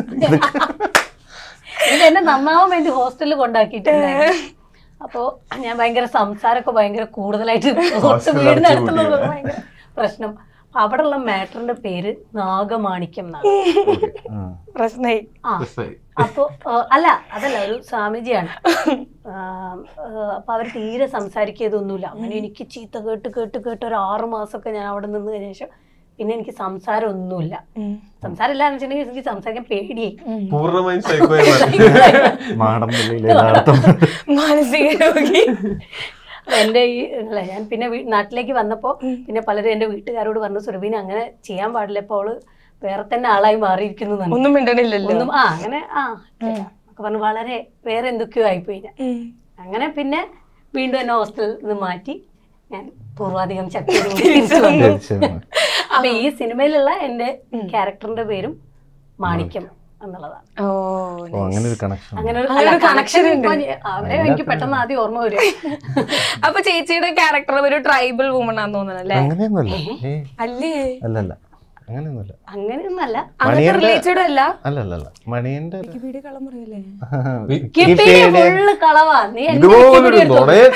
[SPEAKER 4] ഇത് എന്നെ നന്നാവാൻ വേണ്ടി ഹോസ്റ്റലിൽ കൊണ്ടാക്കിയിട്ടുണ്ടായിരുന്നു അപ്പോ ഞാൻ ഭയങ്കര സംസാരമൊക്കെ ഭയങ്കര കൂടുതലായിട്ട് ഹോസ്റ്റൽ വീടിന് അടുത്തുള്ള ഭയങ്കര പ്രശ്നം അപ്പൊ അവിടെയുള്ള മാറ്ററിന്റെ പേര് നാഗമാണിക്യം എന്നാണ്
[SPEAKER 1] പ്രശ്നമായി
[SPEAKER 4] ആ
[SPEAKER 3] പ്രശ്നമായി
[SPEAKER 4] അപ്പോ ആ, അല്ല അതല്ല ഒരു സ്വാമിജിയാണ് ആ, ആ, അപ്പൊ അവർ തീരെ സംസാരിക്കുകയൊന്നുമില്ല അങ്ങനെ എനിക്ക് ചീത്ത കേട്ട് കേട്ട് കേട്ട് ഒരു ആറു മാസമൊക്കെ ഞാൻ അവിടെ നിന്ന് കഴിഞ്ഞ ശേഷം പിന്നെ എനിക്ക് സംസാരം ഒന്നുമില്ല സംസാരം ഇല്ലാന്ന് വെച്ചിട്ടുണ്ടെങ്കിൽ എനിക്ക് സംസാരിക്കാൻ പേടിയായി
[SPEAKER 3] പൂർണ്ണമായും സൈക്കോയായി
[SPEAKER 2] മാടമ്പള്ളിയിലെ യഥാർത്ഥം
[SPEAKER 1] മാനസിക രോഗി
[SPEAKER 4] അപ്പൊ എന്റെ ഈ അല്ല ഞാൻ പിന്നെ വീ- നാട്ടിലേക്ക് വന്നപ്പോ പിന്നെ പലരും എന്റെ വീട്ടുകാരോട് പറഞ്ഞു സുരഭീന അങ്ങനെ ചെയ്യാൻ പാടില്ല ഇപ്പോൾ അവള് വേറെ തന്നെ ആളായി മാറിയിരിക്കുന്നു എന്ന് പറഞ്ഞു.
[SPEAKER 1] ഒന്നും മിണ്ടണില്ലല്ലോ
[SPEAKER 4] ഒന്നും ആ അങ്ങനെ ആ ഒക്കെ പറഞ്ഞു വളരെ വേറെ എന്തൊക്കെയോ ആയിപ്പോയി ഞാൻ
[SPEAKER 1] ഉം.
[SPEAKER 4] അങ്ങനെ പിന്നെ വീണ്ടും എന്നെ ഹോസ്റ്റലിൽ നിന്ന് മാറ്റി ഞാൻ പൂർവാധികം ശക്തിയോട് കൂടി തിരിച്ചു വന്നു അപ്പൊ ഈ സിനിമയിലുള്ള എന്റെ ക്യാരക്ടറിന്റെ പേരും മാണിക്യം എന്നുള്ളതാണ്
[SPEAKER 1] ഓ
[SPEAKER 2] ഓ അങ്ങനെ ഒരു കണക്ഷൻ
[SPEAKER 4] അങ്ങനെ ഒരു
[SPEAKER 1] അങ്ങനെ ഒരു
[SPEAKER 4] അല്ല,
[SPEAKER 1] connection
[SPEAKER 4] connection
[SPEAKER 1] ഉണ്ട്.
[SPEAKER 4] ഇപ്പൊ അവരെ എനിക്ക് പെട്ടെന്ന് ആദ്യം ഓർമ്മ വരും
[SPEAKER 1] അപ്പൊ ചേച്ചിയുടെ ക്യാരക്ടർ ഒരു ട്രൈബൽ വുമൺ ആണെന്ന് തോന്നണല്ലേ
[SPEAKER 2] അങ്ങനെയൊന്നുമല്ല ഏയ്
[SPEAKER 1] അല്ലേ
[SPEAKER 2] അല്ലല്ല അങ്ങനെയൊന്നുമില്ല
[SPEAKER 4] അങ്ങനെയൊന്നല്ല
[SPEAKER 1] അങ്ങനത്തെ
[SPEAKER 2] മണിയന്റെ-
[SPEAKER 1] റിലേറ്റഡ് അല്ല
[SPEAKER 2] അല്ല അല്ല അല്ല മണിയന്റെ ഒരു-
[SPEAKER 1] വീട് കള്ളം പറയല്ലേ
[SPEAKER 4] കിപ്പിയുടെ ഫുള്ള് കളവാ നീ എന്റെ
[SPEAKER 3] ഇതുപോലൊരു
[SPEAKER 4] കിപ്പിടി എടുത്തോ.
[SPEAKER 3] നുണയെ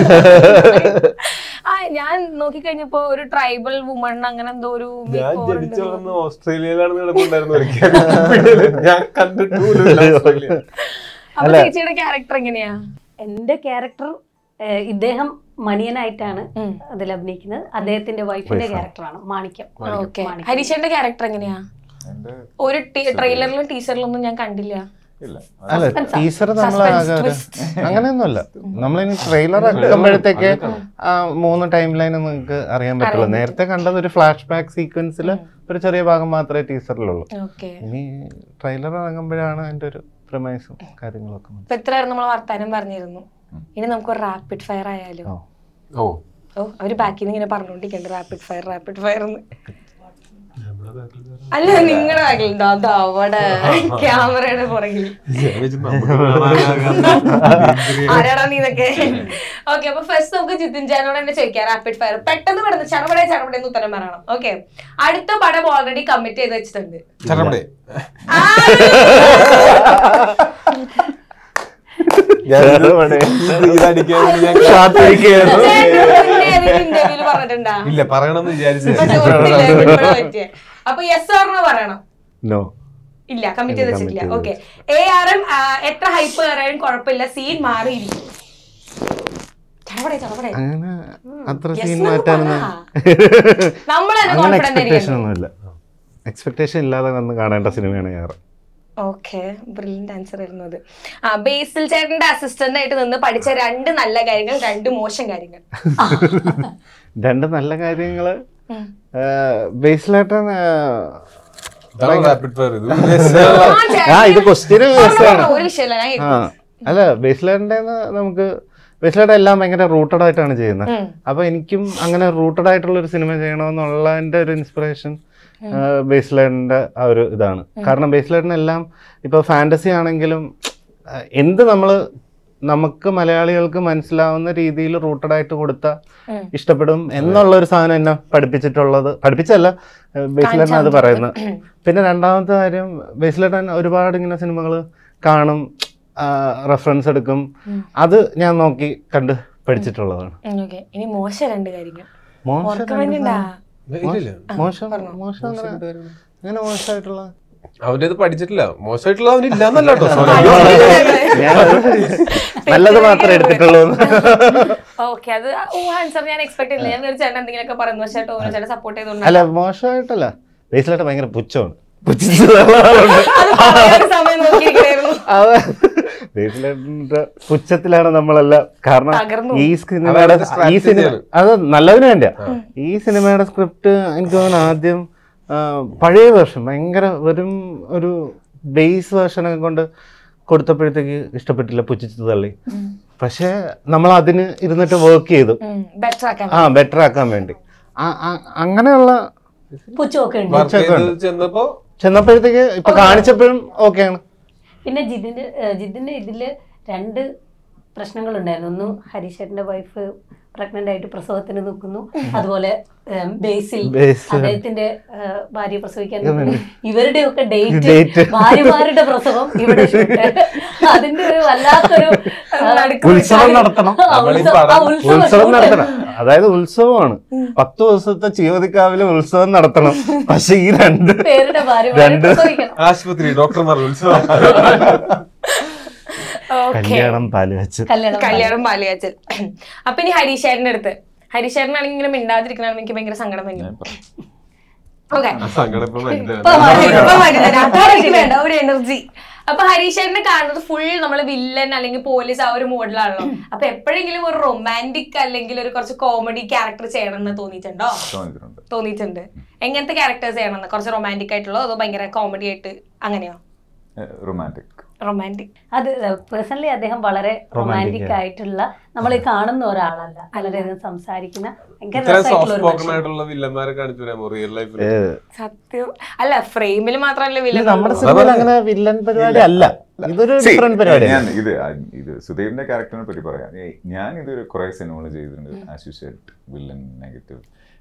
[SPEAKER 1] ആ ഞാൻ നോക്കിക്കഴിഞ്ഞപ്പോ ഒരു ട്രൈബൽ വുമൺ അങ്ങനെ എന്തോ ഒരു
[SPEAKER 3] ഞാൻ
[SPEAKER 1] makeover
[SPEAKER 3] ജനിച്ചു
[SPEAKER 1] ഉണ്ട്.
[SPEAKER 3] വളർന്ന് ഓസ്ട്രേലിയയിലാണ് കിടപ്പുണ്ടായിരുന്നു ഒരിക്കലും ഞാൻ കണ്ടിട്ട് പോലും ഇല്ല ഓസ്ട്രേലിയ
[SPEAKER 1] അപ്പൊ ചേച്ചിയുടെ ക്യാരക്ടർ എങ്ങനെയാ
[SPEAKER 4] എന്റെ ക്യാരക്ടർ ഇദ്ദേഹം മണിയനായിട്ടാണ്
[SPEAKER 1] ഉം.
[SPEAKER 4] അതിൽ അഭിനയിക്കുന്നത് അദ്ദേഹത്തിന്റെ വൈഫിന്റെ ക്യാരക്ടറാണ് മാണിക്യം
[SPEAKER 1] ഓക്കെ
[SPEAKER 4] മാണിക്യം.
[SPEAKER 1] ഹരീഷന്റെ ക്യാരക്ടർ എങ്ങനെയാ
[SPEAKER 5] എന്റെ
[SPEAKER 1] ഒരു ട്രെയിലറിലും ടീച്ചറിലൊന്നും ഞാൻ കണ്ടില്ല
[SPEAKER 5] ഇല്ല
[SPEAKER 2] അല്ല
[SPEAKER 4] Suspense ആ.
[SPEAKER 2] ടീച്ചർ നമ്മൾ
[SPEAKER 1] Suspense,
[SPEAKER 2] ആകെ ഒരു-
[SPEAKER 1] twist.
[SPEAKER 2] അങ്ങനെയൊന്നുമല്ല നമ്മളിനി ട്രെയിലർ ആക്കുമ്പോഴത്തേക്ക് ആ മൂന്ന് ടൈം ലൈൻ നിങ്ങൾക്ക് അറിയാൻ പറ്റുള്ളൂ
[SPEAKER 1] അറിയാൻ
[SPEAKER 2] നേരത്തെ കണ്ടത് ഒരു ഫ്ലാഷ് ബാക്ക് സീക്വൻസിൽ ഒരു ചെറിയ ഭാഗം മാത്രമേ ടീച്ചറിലുള്ളൂ
[SPEAKER 1] ഓക്കെ
[SPEAKER 2] ഇനി ട്രെയിലർ ഇറങ്ങുമ്പോഴാണ് അതിന്റെ ഒരു പ്രമൈസും കാര്യങ്ങളൊക്കെ മനസ്സിലാവുക.
[SPEAKER 1] ഇപ്പൊ എത്രയായിരുന്നു നമ്മൾ വർത്താനം പറഞ്ഞിരുന്നു ഇനി നമുക്ക് ഒരു റാപ്പിഡ് ഫയർ ആയാലും
[SPEAKER 2] ഓ.
[SPEAKER 3] ഓ
[SPEAKER 1] ഓ അവര് ബാക്കിൽ നിന്ന് ഇങ്ങനെ പറഞ്ഞോണ്ടിരിക്കണ്ട് റാപ്പിഡ് ഫയർ റാപ്പിഡ് ഫയർ എന്ന് അല്ല നിങ്ങളുടെ ബാക്കിലുണ്ടോ അത് അവിടെ ക്യാമറയുടെ പുറകിൽ
[SPEAKER 3] ഞാൻ വിചാരിച്ചു നമുക്ക്
[SPEAKER 1] ആരാടാ നീ ഇതൊക്കെ ഓക്കെ അപ്പൊ ഫസ്റ്റ് നമുക്ക് ജിതിൻ ജാനോട് തന്നെ ചോദിക്കാം റാപ്പിഡ് ഫയർ പെട്ടെന്ന് പെട്ടെന്ന് ചടപടെ ചടപടെ എന്ന് ഉത്തരം പറയണം ഓക്കെ അടുത്ത പടം ഓൾറെഡി കമ്മിറ്റ് ചെയ്ത് വെച്ചിട്ടുണ്ട്
[SPEAKER 3] ചടപടെ
[SPEAKER 1] ആ,
[SPEAKER 3] ഞാൻ ഇത്
[SPEAKER 2] ചടപടെ.
[SPEAKER 3] ഇത് ഇതടിക്കാൻ വേണ്ടി ഞാൻ
[SPEAKER 2] കാത്തിരിക്കുകയായിരുന്നു.
[SPEAKER 1] ഇന്റർവ്യൂല് പറഞ്ഞിട്ടുണ്ടാ
[SPEAKER 3] ഇല്ല പറയണമെന്ന് വിചാരിച്ചു
[SPEAKER 1] പക്ഷെ ഒത്തില്ല, ഇപ്പോഴാ പറ്റിയെ. അപ്പൊ യെസ് ഓർണോ പറയണം
[SPEAKER 2] No.
[SPEAKER 1] ഇല്ല കമ്മിറ്റ് ചെയ്ത്
[SPEAKER 2] ഇല്ല,
[SPEAKER 1] വെച്ചിട്ടില്ല
[SPEAKER 2] commit
[SPEAKER 1] okay A R M എത്ര ഹൈപ്പ് കയറാനും കുഴപ്പമില്ല സീൻ മാറിയിരിക്കും ചടപടെ ചടപടെ
[SPEAKER 2] അങ്ങനെ അത്ര
[SPEAKER 1] Yes
[SPEAKER 2] സീൻ
[SPEAKER 1] എന്നൊക്കെ
[SPEAKER 2] മാറ്റാനൊന്നും
[SPEAKER 1] നമ്മൾ തന്നെ
[SPEAKER 2] അങ്ങനെ
[SPEAKER 1] കോൺഫിഡന്റ്
[SPEAKER 2] എക്സ്പെക്ടേഷൻ
[SPEAKER 1] ആയിരിക്കും
[SPEAKER 2] ഒന്നുമില്ല എക്സ്പെക്ടേഷൻ ഇല്ലാതെ വന്ന് കാണേണ്ട സിനിമയാണ് ഞാൻ
[SPEAKER 1] ഓക്കെ ബ്രില്യന്റ് ആൻസർ വരുന്നത് ആ ബേസിൽ ചേട്ടന്റെ അസിസ്റ്റന്റ് ആയിട്ട് നിന്ന് പഠിച്ച രണ്ട് നല്ല കാര്യങ്ങൾ രണ്ട് മോശം കാര്യങ്ങൾ
[SPEAKER 2] രണ്ട് നല്ല കാര്യങ്ങള്
[SPEAKER 1] ഉം.
[SPEAKER 2] ബേസിലേട്ടൻ
[SPEAKER 3] റാപ്പിഡ് ഫയർ ഇത്
[SPEAKER 1] ആ, ചേട്ടൻ-
[SPEAKER 2] ആ ഇത് ക്വസ്റ്റ്യന്
[SPEAKER 1] പറഞ്ഞോ, ഒരു വിഷയമല്ല ഞാൻ
[SPEAKER 2] ആ അല്ല ബേസിലേട്ടൻ്റെ നമുക്ക് ബേസിലേട്ടൻ എല്ലാം ഭയങ്കര റൂട്ടഡ് ആയിട്ടാണ് ചെയ്യുന്നത്
[SPEAKER 1] ഉം.
[SPEAKER 2] അപ്പൊ എനിക്കും അങ്ങനെ റൂട്ടഡ് ആയിട്ടുള്ള ഒരു സിനിമ ചെയ്യണമെന്നുള്ളതിന്റെ ഒരു ഇൻസ്പിറേഷൻ ബേസ്ലൈഡിന്റെ ആ ഒരു ഇതാണ് കാരണം ബേസ്ലൈഡിനെല്ലാം ഇപ്പൊ ഫാന്റസി ആണെങ്കിലും ആ, എന്ത് നമ്മള് നമുക്ക് മലയാളികൾക്ക് മനസ്സിലാവുന്ന രീതിയിൽ റൂട്ടഡ് ആയിട്ട് കൊടുത്ത
[SPEAKER 1] ഉം.
[SPEAKER 2] ഇഷ്ടപ്പെടും എന്നുള്ള ഒരു സാധനം എന്നെ പഠിപ്പിച്ചിട്ടുള്ളത് പഠിപ്പിച്ചല്ല ബേസ്ലൈഡിന് അത് പറയുന്നത് പിന്നെ രണ്ടാമത്തെ കാര്യം ബേസ്ലൈഡൻ ഒരുപാട് ഇങ്ങനെ സിനിമകൾ കാണും റെഫറൻസ് എടുക്കും അത് ഞാൻ നോക്കി കണ്ട് പഠിച്ചിട്ടുള്ളതാണ്
[SPEAKER 1] ഓക്കെ ഇനി മോശം രണ്ട് കാര്യങ്ങൾ
[SPEAKER 2] മോശം
[SPEAKER 1] ഓർക്കാൻ വേണ്ടിണ്ടാ
[SPEAKER 3] ഇല്ലില്ല
[SPEAKER 2] മോശം മോശം അങ്ങനെ അങ്ങനെ മോശമായിട്ടുള്ള
[SPEAKER 3] അവന്റെ ഇത് പഠിച്ചിട്ടില്ല മോശമായിട്ടുള്ള അവന് ഇല്ലാന്നല്ല കേട്ടോ സോറി
[SPEAKER 2] ഞാൻ നല്ലത് മാത്രമേ എടുത്തിട്ടുള്ളൂ
[SPEAKER 1] ഓക്കെ അത് ഓ ആൻസർ ഞാൻ എക്സ്പെക്ട് ചെയ്തില്ല ഞാൻ ചേട്ടൻ എന്തെങ്കിലുമൊക്കെ പറയുന്നു പക്ഷേ ടോനോ ചേട്ടൻ സപ്പോർട്ട് ചെയ്തോണ്ട്
[SPEAKER 2] അല്ല മോശമായിട്ടല്ല ബേസിലായിട്ട് ഭയങ്കര പുച്ഛമാണ് പുച്ഛിച്ചുള്ള ആളുണ്ട്
[SPEAKER 1] അത് പറയാൻ സമയം നോക്കിയിരിക്കണായിരുന്നു
[SPEAKER 2] അത് ബേസിലായിട്ടിന്റെ പുച്ഛത്തിലാണ് നമ്മളെല്ലാം കാരണം
[SPEAKER 1] തകർന്നു.
[SPEAKER 2] ഈ സിനിമയുടെ
[SPEAKER 3] അവരുടെ strategy
[SPEAKER 2] ഈ സിനിമ
[SPEAKER 3] ആണ്.
[SPEAKER 2] അത് നല്ലതിന് വേണ്ടിയാ ഈ സിനിമയുടെ സ്ക്രിപ്റ്റ് എനിക്ക് തോന്നുന്നു ആദ്യം ആ, പഴയ വേർഷൻ ഭയങ്കര വെറും ഒരു ബേസ് വേർഷനൊക്കെ കൊണ്ട് കൊടുത്തപ്പോഴത്തേക്ക് ഇഷ്ടപ്പെട്ടില്ല പുച്ഛിച്ചു തള്ളി പക്ഷേ നമ്മൾ അതിന് ഇരുന്നിട്ട് വർക്ക് ചെയ്തു
[SPEAKER 1] ബെറ്റർ ആക്കാൻ
[SPEAKER 2] ആ ബെറ്റർ ആക്കാൻ വേണ്ടി ആ- ആ- അങ്ങനെയുള്ള
[SPEAKER 4] പുച്ചമൊക്കെ ഉണ്ട്
[SPEAKER 3] വർക്ക് ചെയ്ത് ചെന്നപ്പോ
[SPEAKER 2] ചെന്നപ്പോഴത്തേക്ക് ഇപ്പൊ കാണിച്ചപ്പോഴും ഓക്കെയാണ്
[SPEAKER 4] പിന്നെ ജിതിന്റെ ഏഹ് ജിതിന്റെ ഇതില് രണ്ട് പ്രശ്നങ്ങളുണ്ടായിരുന്നു ഒന്ന് ഹരീഷേട്ടന്റെ വൈഫ് പ്രഗ്നന്റ് ആയിട്ട് പ്രസവത്തിന് നിൽക്കുന്നു അതുപോലെ ഏഹ് ബേസിൽ
[SPEAKER 2] ബേസിൽ.
[SPEAKER 4] അദ്ദേഹത്തിന്റെ ഏഹ് ഭാര്യ പ്രസവിക്കാൻ നിൽക്കുന്നു ഇവരുടെ ഒക്കെ ഡേറ്റ്
[SPEAKER 2] Date.
[SPEAKER 4] ഭാര്യമാരുടെ പ്രസവം ഇവിടെ shoot. അതിന്റെ ഒരു വല്ലാത്തൊരു ഏഹ്,
[SPEAKER 2] ഉത്സവം നടത്തണം
[SPEAKER 4] ആ,
[SPEAKER 3] നമ്മൾ ഈ
[SPEAKER 4] ഉത്സവം- ആ,
[SPEAKER 3] പടം-
[SPEAKER 4] ഉത്സവം
[SPEAKER 2] ഉത്സവം
[SPEAKER 4] shoot.
[SPEAKER 2] നടത്തണം അതായത് ഉത്സവമാണ് പത്ത് ദിവസത്തെ ചീവതിക്കാവിലെ ഉത്സവം നടത്തണം പക്ഷെ ഈ രണ്ട്
[SPEAKER 4] പേരുടെ ഭാര്യമാരെ
[SPEAKER 2] രണ്ട്
[SPEAKER 4] പ്രസവിക്കണം
[SPEAKER 3] ആശുപത്രി ഡോക്ടർമാർ ഉത്സവം
[SPEAKER 1] ഓക്കെ
[SPEAKER 2] കല്യാണം പാല് വെച്ച്
[SPEAKER 4] കല്യാണം
[SPEAKER 1] കല്യാണം പാലിയാച്ചൽ അപ്പൊ ഇനി ഹരീഷേട്ടന്റെ അടുത്ത് ഹരീഷേട്ടനാണെങ്കിൽ ഇങ്ങനെ മിണ്ടാതിരിക്കണമെന്ന് എനിക്ക് ഭയങ്കര സങ്കടം വന്നു ഓക്കെ
[SPEAKER 3] ആ സങ്കടം ഇപ്പൊ
[SPEAKER 4] ഇപ്പൊ
[SPEAKER 3] മനസ്സിലായി
[SPEAKER 1] എനിക്ക് വേണ്ട ഒരു എനർജി അപ്പൊ ഹരീഷേട്ടനെ കാണുന്നത് ഫുൾ നമ്മൾ വില്ലൻ അല്ലെങ്കിൽ പോലീസ് ആ ഒരു മോഡലാണല്ലോ അപ്പൊ എപ്പോഴെങ്കിലും ഒരു റൊമാൻറ്റിക് അല്ലെങ്കിൽ ഒരു കുറച്ച് കോമഡി ക്യാരക്ടർ ചെയ്യണമെന്ന് തോന്നിയിട്ടുണ്ടോ
[SPEAKER 5] തോന്നിയിട്ടുണ്ട്
[SPEAKER 1] തോന്നിയിട്ടുണ്ട് എങ്ങനത്തെ ക്യാരക്ടേഴ്സ് ചെയ്യണമെന്ന് കുറച്ച് റൊമാൻറ്റിക് ആയിട്ടുള്ളോ അതോ ഭയങ്കര കോമഡി ആയിട്ട് അങ്ങനെയോ
[SPEAKER 5] റൊമാൻറ്റിക്
[SPEAKER 1] റൊമാൻറ്റിക്
[SPEAKER 4] അത് പേഴ്സണലി അദ്ദേഹം വളരെ റൊമാൻറ്റിക് ആയിട്ടുള്ള നമ്മൾ ഈ കാണുന്ന ഒരാളല്ല വളരെയധികം സംസാരിക്കുന്ന ഭയങ്കര
[SPEAKER 3] ഇത്രയും
[SPEAKER 4] രസമായിട്ടുള്ള
[SPEAKER 3] സോഫ്റ്റ്
[SPEAKER 4] ഒരു
[SPEAKER 3] സ്പോക്കൺ
[SPEAKER 4] മനുഷ്യൻ.
[SPEAKER 3] ആയിട്ടുള്ള വില്ലന്മാരെ കാണിച്ചു തരാമോ റിയൽ ലൈഫിൽ
[SPEAKER 1] സത്യം അല്ല ഫ്രെയിമിൽ മാത്രമല്ല വില്ലൻ
[SPEAKER 2] നമ്മുടെ സിനിമയിൽ അങ്ങനെ വില്ലൻ പരിപാടി അല്ല ഇതൊരു
[SPEAKER 5] See,
[SPEAKER 2] ഡിഫറെന്റ് പരിപാടിയാണ്
[SPEAKER 5] ഞാൻ ഇത് ആ, ഇത് സുധീറിന്റെ ക്യാരക്ടറിനെ പറ്റി പറയാം ഏയ്, ഞാൻ ഇതൊരു കുറെ സിനിമകൾ ചെയ്തിട്ടുണ്ട് as you said villain negative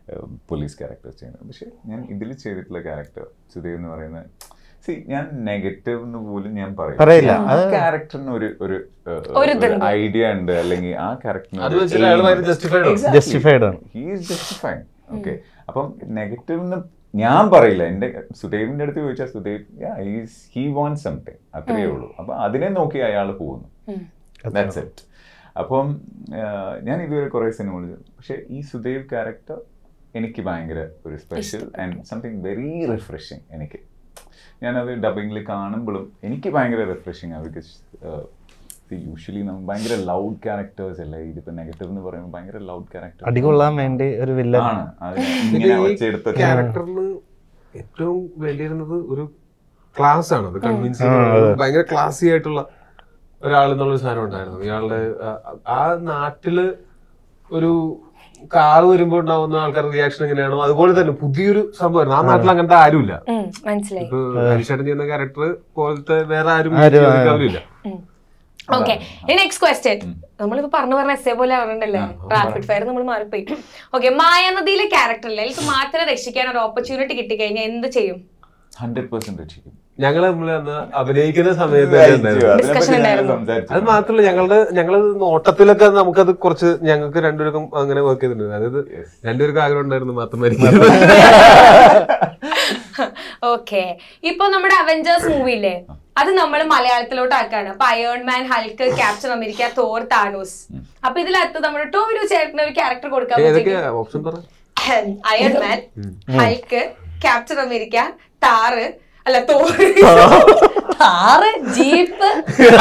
[SPEAKER 5] police character ചെയ്യുന്നത് പക്ഷെ ഞാൻ ഇതിൽ ചെയ്തിട്ടുള്ള ക്യാരക്ടർ സുദേവ് എന്ന് പറയുന്നത് സി ഞാൻ നെഗറ്റീവ് എന്ന് പോലും ഞാൻ
[SPEAKER 2] പറയില്ല.
[SPEAKER 5] ആ
[SPEAKER 2] അത്
[SPEAKER 5] ക്യാരക്ടറിന് ഒരു ഒരു
[SPEAKER 1] ഒരു ഇതുണ്ട്.
[SPEAKER 5] ഐഡിയ ഉണ്ട് അല്ലെങ്കിൽ ആ
[SPEAKER 3] അത്
[SPEAKER 5] ക്യാരക്ടറിന്
[SPEAKER 3] വെച്ചിട്ട് അയാൾ ഭയങ്കര justified ആണ്.
[SPEAKER 2] Justified ആണ്.
[SPEAKER 5] ഹീസ് ജസ്റ്റിഫൈങ് ഓക്കെ അപ്പം നെഗറ്റീവ് എന്ന് ഞാൻ പറയില്ല എന്റെ സുദേവിന്റെ അടുത്ത് ചോദിച്ചാൽ സുദേവ് ഹി വാണ്ട് സംതിങ് അത്രയേ ഉള്ളൂ അപ്പൊ അതിനെ നോക്കി അയാൾ പോകുന്നു ദാറ്റ്സ് ഇറ്റ് അപ്പം ആഹ്, ഞാൻ ഇതുവരെ കുറെ സിനിമകൾ പക്ഷെ ഈ സുദേവ് ക്യാരക്ടർ എനിക്ക് ഭയങ്കര ഒരു special and something very refreshing എനിക്ക് ഞാനത് ഡബിങ്ങിൽ കാണുമ്പോഴും എനിക്ക് ഭയങ്കര റിഫ്രഷിങ് ആണ് ബിക്കോസ് യൂഷ്വലി നമ്മൾ ഭയങ്കര ലൗഡ് ക്യാരക്ടേഴ്സ് അല്ലേ ഇതിപ്പോ നെഗറ്റീവ് എന്ന് പറയുമ്പോൾ ഭയങ്കര ലൗഡ് ക്യാരക്ടർ
[SPEAKER 2] അടികൊള്ളാൻ വേണ്ടി ഒരു വില്ലൻ
[SPEAKER 5] ആണ് അത്
[SPEAKER 3] പിന്നെ
[SPEAKER 5] ഇങ്ങനെ
[SPEAKER 3] ഈ
[SPEAKER 5] ഒച്ചയെടുത്ത്
[SPEAKER 3] ക്യാരക്ടറിന് ഏറ്റവും വേണ്ടിയിരുന്നത് ഒരു ക്ലാസ് ആണ് അത് കൺവിൻസ്
[SPEAKER 2] ആ, അതെ.
[SPEAKER 3] ഭയങ്കര ക്ലാസി ആയിട്ടുള്ള ഒരാൾ എന്നുള്ളൊരു സാധനം ഉണ്ടായിരുന്നു ഇയാളുടെ ആ- ആ നാട്ടില് ഒരു കാറ് വരുമ്പോ ഉണ്ടാവുന്ന ആൾക്കാരുടെ റിയാക്ഷൻ എങ്ങനെയാണോ അതുപോലെ തന്നെ പുതിയൊരു സംഭവമായിരുന്നു ആ നാട്ടിൽ അങ്ങനത്തെ ആരുമില്ല
[SPEAKER 1] ഉം, മനസ്സിലായി
[SPEAKER 3] ഇപ്പൊ ഹരിശേട്ടൻ ചെയ്യുന്ന ക്യാരക്ടർ പോലത്തെ വേറെ ആരും
[SPEAKER 2] ആരും, ആ.
[SPEAKER 3] അവരില്ല
[SPEAKER 1] ഓക്കെ നെക്സ്റ്റ് ക്വസ്റ്റ്യൻ നമ്മളിപ്പോ പറഞ്ഞു പറഞ്ഞ എസ്സേ പോലെ പറഞ്ഞിട്ടുണ്ടല്ലേ റാപ്പിഡ് ഫയർ നമ്മൾ മാറിപ്പോയി ഓക്കെ മായാനദിയിലെ ക്യാരക്ടറിൽ എനിക്ക് മാത്രം രക്ഷിക്കാൻ ഒരു ഓപ്പർച്യൂണിറ്റി കിട്ടിക്കഴിഞ്ഞാൽ എന്ത് ചെയ്യും
[SPEAKER 5] ഹൺഡ്രഡ് പെർസെന്റ് രക്ഷിക്കും
[SPEAKER 3] ഞങ്ങൾ തമ്മിൽ അന്ന് അഭിനയിക്കുന്ന സമയത്ത് തന്നെ ഉണ്ടായിരുന്നു.
[SPEAKER 1] Discussion ഉണ്ടായിരുന്നു.
[SPEAKER 3] അത് മാത്രമല്ല ഞങ്ങളുടെ ഞങ്ങള് നോട്ടത്തിലൊക്കെ നമുക്കത് കുറച്ച് ഞങ്ങൾക്ക് രണ്ടുപേർക്കും അങ്ങനെ വർക്ക് ചെയ്തിട്ടുണ്ട് അതായത് രണ്ടുപേർക്കും ആഗ്രഹം ഉണ്ടായിരുന്നു മാത്രം മരിക്കുന്നത്
[SPEAKER 1] ഓക്കെ ഇപ്പൊ നമ്മുടെ അവഞ്ചേഴ്സ് മൂവി ഇല്ലേ അത് നമ്മൾ മലയാളത്തിലോട്ട് ആക്കാണ് അപ്പൊ Iron Man Hulk Captain America Thor Thanos അപ്പൊ ഇതിനകത്ത് നമ്മുടെ ടോവിനോ ചേട്ടന് ഒരു ക്യാരക്ടർ കൊടുക്കാൻ
[SPEAKER 3] ഏതൊക്കെ
[SPEAKER 1] പറ്റും
[SPEAKER 3] ഓപ്ഷൻ പറ
[SPEAKER 1] Iron Man Hulk Captain America Thar അല്ല തോർ
[SPEAKER 4] കാറ് ജീപ്പ്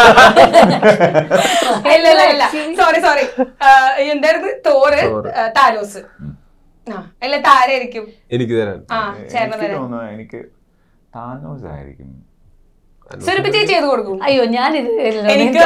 [SPEAKER 1] ഇല്ല ഇല്ല ഇല്ല സോറി സോറി എന്തായിരുന്നു തോറ്
[SPEAKER 3] തോറ്.
[SPEAKER 1] ആ, താനോസ് ആ അല്ല താരായിരിക്കും
[SPEAKER 3] എനിക്ക് തരാൻ
[SPEAKER 1] ആ ചേട്ടൻ
[SPEAKER 5] എനിക്ക്
[SPEAKER 1] തരാം
[SPEAKER 5] തോന്നുന്നു എനിക്ക് താനോസ് ആയിരിക്കും
[SPEAKER 1] സുരഭി ചേച്ചി ചെയ്ത് കൊടുക്കും
[SPEAKER 4] അയ്യോ ഞാൻ ഇത്
[SPEAKER 1] എനിക്ക്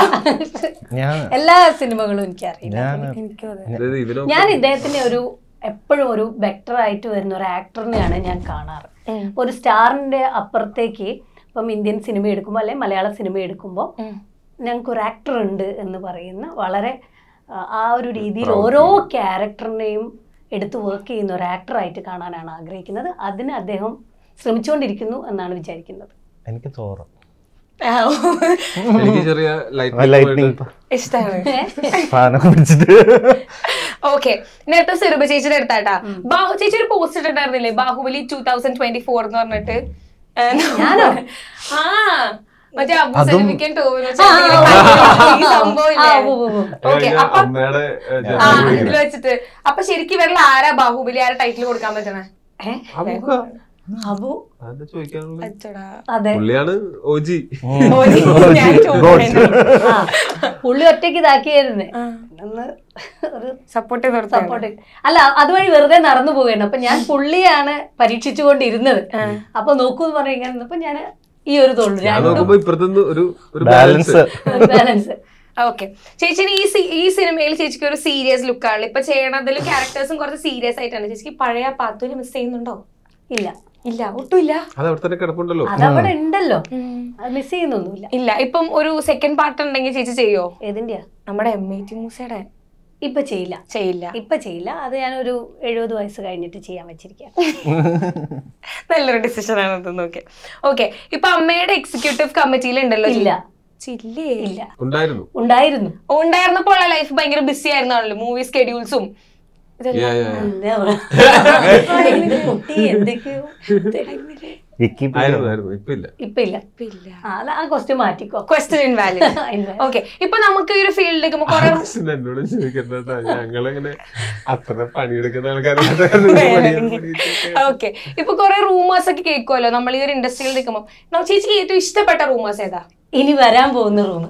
[SPEAKER 2] ഞാൻ
[SPEAKER 4] എല്ലാ സിനിമകളും എനിക്കറിയില്ല
[SPEAKER 2] ഞാൻ
[SPEAKER 1] എനിക്കും അതെ
[SPEAKER 3] അതായത് ഇതിനൊക്കെ
[SPEAKER 4] ഞാൻ ഇദ്ദേഹത്തിന്റെ ഒരു എപ്പോഴും ഒരു ബെറ്റർ ആയിട്ട് വരുന്ന ഒരു ആക്ടറിനെയാണ് ഞാൻ കാണാറ്
[SPEAKER 1] ഉം.
[SPEAKER 4] ഒരു സ്റ്റാറിന്റെ അപ്പുറത്തേക്ക് ഇപ്പം ഇന്ത്യൻ സിനിമ എടുക്കുമ്പോൾ അല്ലെങ്കിൽ മലയാള സിനിമ എടുക്കുമ്പോൾ
[SPEAKER 1] ഉം.
[SPEAKER 4] ഞങ്ങൾക്ക് ഒരു ആക്ടർ ഉണ്ട് എന്ന് പറയുന്ന വളരെ ആ, ആ ഒരു രീതിയിൽ ഓരോ ക്യാരക്ടറിനെയും എടുത്ത് വർക്ക് ചെയ്യുന്ന ഒരു ആക്ടറായിട്ട് കാണാനാണ് ആഗ്രഹിക്കുന്നത് അതിന് അദ്ദേഹം ശ്രമിച്ചുകൊണ്ടിരിക്കുന്നു എന്നാണ് വിചാരിക്കുന്നത്
[SPEAKER 2] എനിക്ക് തോറും
[SPEAKER 1] ആ,
[SPEAKER 3] എനിക്ക് ചെറിയ ലൈറ്റ്
[SPEAKER 2] ലൈറ്റിനിങ്
[SPEAKER 1] ഇഷ്ടാണ്
[SPEAKER 2] ഫാനെ പിടിച്ചിട്ട്
[SPEAKER 1] ഓക്കെ നേരത്തെ സിറുബ ചേച്ചിയുടെ അടുത്താട്ടാ ബാഹു ചേച്ചി ഒരു പോസ്റ്റ് ഇട്ടിട്ടുണ്ടായിരുന്നില്ലേ Baahubali two thousand twenty four എന്ന് പറഞ്ഞിട്ട് ഏ,
[SPEAKER 4] ഞാനോ?
[SPEAKER 1] ആ മറ്റേ അബു
[SPEAKER 2] അതും-
[SPEAKER 1] സലിമിക്കൻ ടോവിനോ
[SPEAKER 4] ആ, ആ, ആ,
[SPEAKER 1] ഈ സംഭവം
[SPEAKER 4] ആ,
[SPEAKER 1] ഇല്ലേ
[SPEAKER 4] ഉവ്വ് ഉവ്വ്.
[SPEAKER 1] ഓക്കെ അപ്പൊ
[SPEAKER 3] അമ്മയുടെ ഏ,
[SPEAKER 5] ആ,
[SPEAKER 1] ആ
[SPEAKER 3] ജനനം
[SPEAKER 1] ഇതിൽ വെച്ചിട്ട് അപ്പൊ ശരിക്കും ഇവരിൽ ആരാ ബാഹുബലി ആരാ ടൈറ്റിൽ കൊടുക്കാൻ പറ്റണേ
[SPEAKER 4] ഏ?
[SPEAKER 3] അബുക്ക.
[SPEAKER 4] അബു
[SPEAKER 3] അതെന്താ ചോദിക്കാനുള്ളത്
[SPEAKER 1] അച്ചടാ.
[SPEAKER 4] അതെ
[SPEAKER 3] പുള്ളിയാണ് ഓജി
[SPEAKER 1] ഓടി, ഞാൻ ചോദിക്കുന്നത്.
[SPEAKER 4] ആ പുള്ളി ഒറ്റയ്ക്ക് ഇതാക്കിയായിരുന്നു
[SPEAKER 1] ആ.
[SPEAKER 4] ഒന്ന് ഒരു
[SPEAKER 1] സപ്പോർട്ട് ചെയ്ത് നിർത്താൻ.
[SPEAKER 4] സപ്പോർട്ട് അല്ല അതുവഴി വെറുതെ നടന്നു പോവുകയാണ് അപ്പൊ ഞാൻ പുള്ളിയാണ് പരീക്ഷിച്ചുകൊണ്ടിരുന്നത് അപ്പൊ നോക്കൂ എന്ന് പറഞ്ഞു ഇങ്ങനെ നിന്നപ്പോ ഞാൻ ഈ ഒരു തോളു
[SPEAKER 3] ഞാൻ
[SPEAKER 4] രണ്ടും
[SPEAKER 3] നോക്കുമ്പോ ഇപ്പുറത്തുനിന്ന് ഒരു ഒരു
[SPEAKER 2] ബാലൻസ്
[SPEAKER 4] ബാലൻസ്
[SPEAKER 1] ഓക്കെ ചേച്ചിന് ഈ സി- ഈ സിനിമയിൽ ചേച്ചിക്ക് ഒരു സീരിയസ് ലുക്കാണ് ഇപ്പൊ ചെയ്യണതിൽ ക്യാരക്ടേഴ്സും കുറച്ച് സീരിയസ് ആയിട്ടാണ് ചേച്ചിക്ക് പഴയ പാത്തൂര് മിസ് ചെയ്യുന്നുണ്ടോ
[SPEAKER 4] ഇല്ല
[SPEAKER 1] ഇല്ല ഒട്ടും ഇല്ല
[SPEAKER 3] അത് അവിടെ തന്നെ കിടപ്പുണ്ടല്ലോ
[SPEAKER 4] അതവിടെ ഉണ്ടല്ലോ അത് മിസ് ചെയ്യുന്നൊന്നുമില്ല
[SPEAKER 1] ഇല്ല ഇപ്പം ഒരു സെക്കൻഡ് പാർട്ട് ഉണ്ടെങ്കിൽ ചേച്ചി ചെയ്യോ
[SPEAKER 4] ഏതിന്റെയാ
[SPEAKER 1] നമ്മുടെ എം ഐ ടി മൂസയുടെ
[SPEAKER 4] ഇപ്പൊ ചെയ്യില്ല
[SPEAKER 1] ചെയ്യില്ല
[SPEAKER 4] ഇപ്പൊ ചെയ്യില്ല അത് ഞാനൊരു എഴുപത് വയസ്സ് കഴിഞ്ഞിട്ട് ചെയ്യാൻ വെച്ചിരിക്കാം
[SPEAKER 1] നല്ലൊരു ഡിസിഷൻ ആണ് അത് നോക്കി ഓക്കെ ഇപ്പൊ അമ്മയുടെ എക്സിക്യൂട്ടീവ് കമ്മിറ്റിയിൽ ഉണ്ടല്ലോ
[SPEAKER 4] ഇല്ല
[SPEAKER 1] ചില്ലേ
[SPEAKER 4] ഇല്ല
[SPEAKER 3] ഉണ്ടായിരുന്നു
[SPEAKER 4] ഉണ്ടായിരുന്നു
[SPEAKER 1] ഉണ്ടായിരുന്നപ്പോ ഉള്ള ലൈഫ് ഭയങ്കര ബിസി ആയിരുന്നാണല്ലോ മൂവി സ്കെഡ്യൂൾസും
[SPEAKER 3] Yeah, yeah, yeah.
[SPEAKER 4] എന്താ ഇത് കുട്ടി എന്തൊക്കെയോ
[SPEAKER 2] വിക്കിപീഡിയ
[SPEAKER 3] ആയിരുന്നു ആയിരുന്നു ഇപ്പൊ ഇല്ല
[SPEAKER 4] ഇപ്പൊ ഇല്ല ആ, അത് ആ ക്വസ്റ്റ്യൻ മാറ്റിക്കോ
[SPEAKER 1] ക്വസ്റ്റ്യൻ ഇൻവാലിഡ് ഓക്കെ ഇപ്പൊ നമുക്ക് ഈ ഒരു ഫീൽഡിലേക്ക് കുറെ
[SPEAKER 3] question എന്നോട് ചോദിക്കണ്ട ഞങ്ങളിങ്ങനെ അത്ര പണിയെടുക്കുന്ന ആൾക്കാർ
[SPEAKER 1] ഓക്കെ ഇപ്പൊ കുറെ റൂമേഴ്സ് ഒക്കെ കേൾക്കുമല്ലോ നമ്മൾ ഈ ഒരു ഇൻഡസ്ട്രിയിൽ നിൽക്കുമ്പോൾ നമുക്ക് ചേച്ചിക്ക് ഏറ്റവും ഇഷ്ടപ്പെട്ട റൂമേഴ്സ് ഏതാ
[SPEAKER 4] ഇനി വരാൻ പോകുന്ന റൂം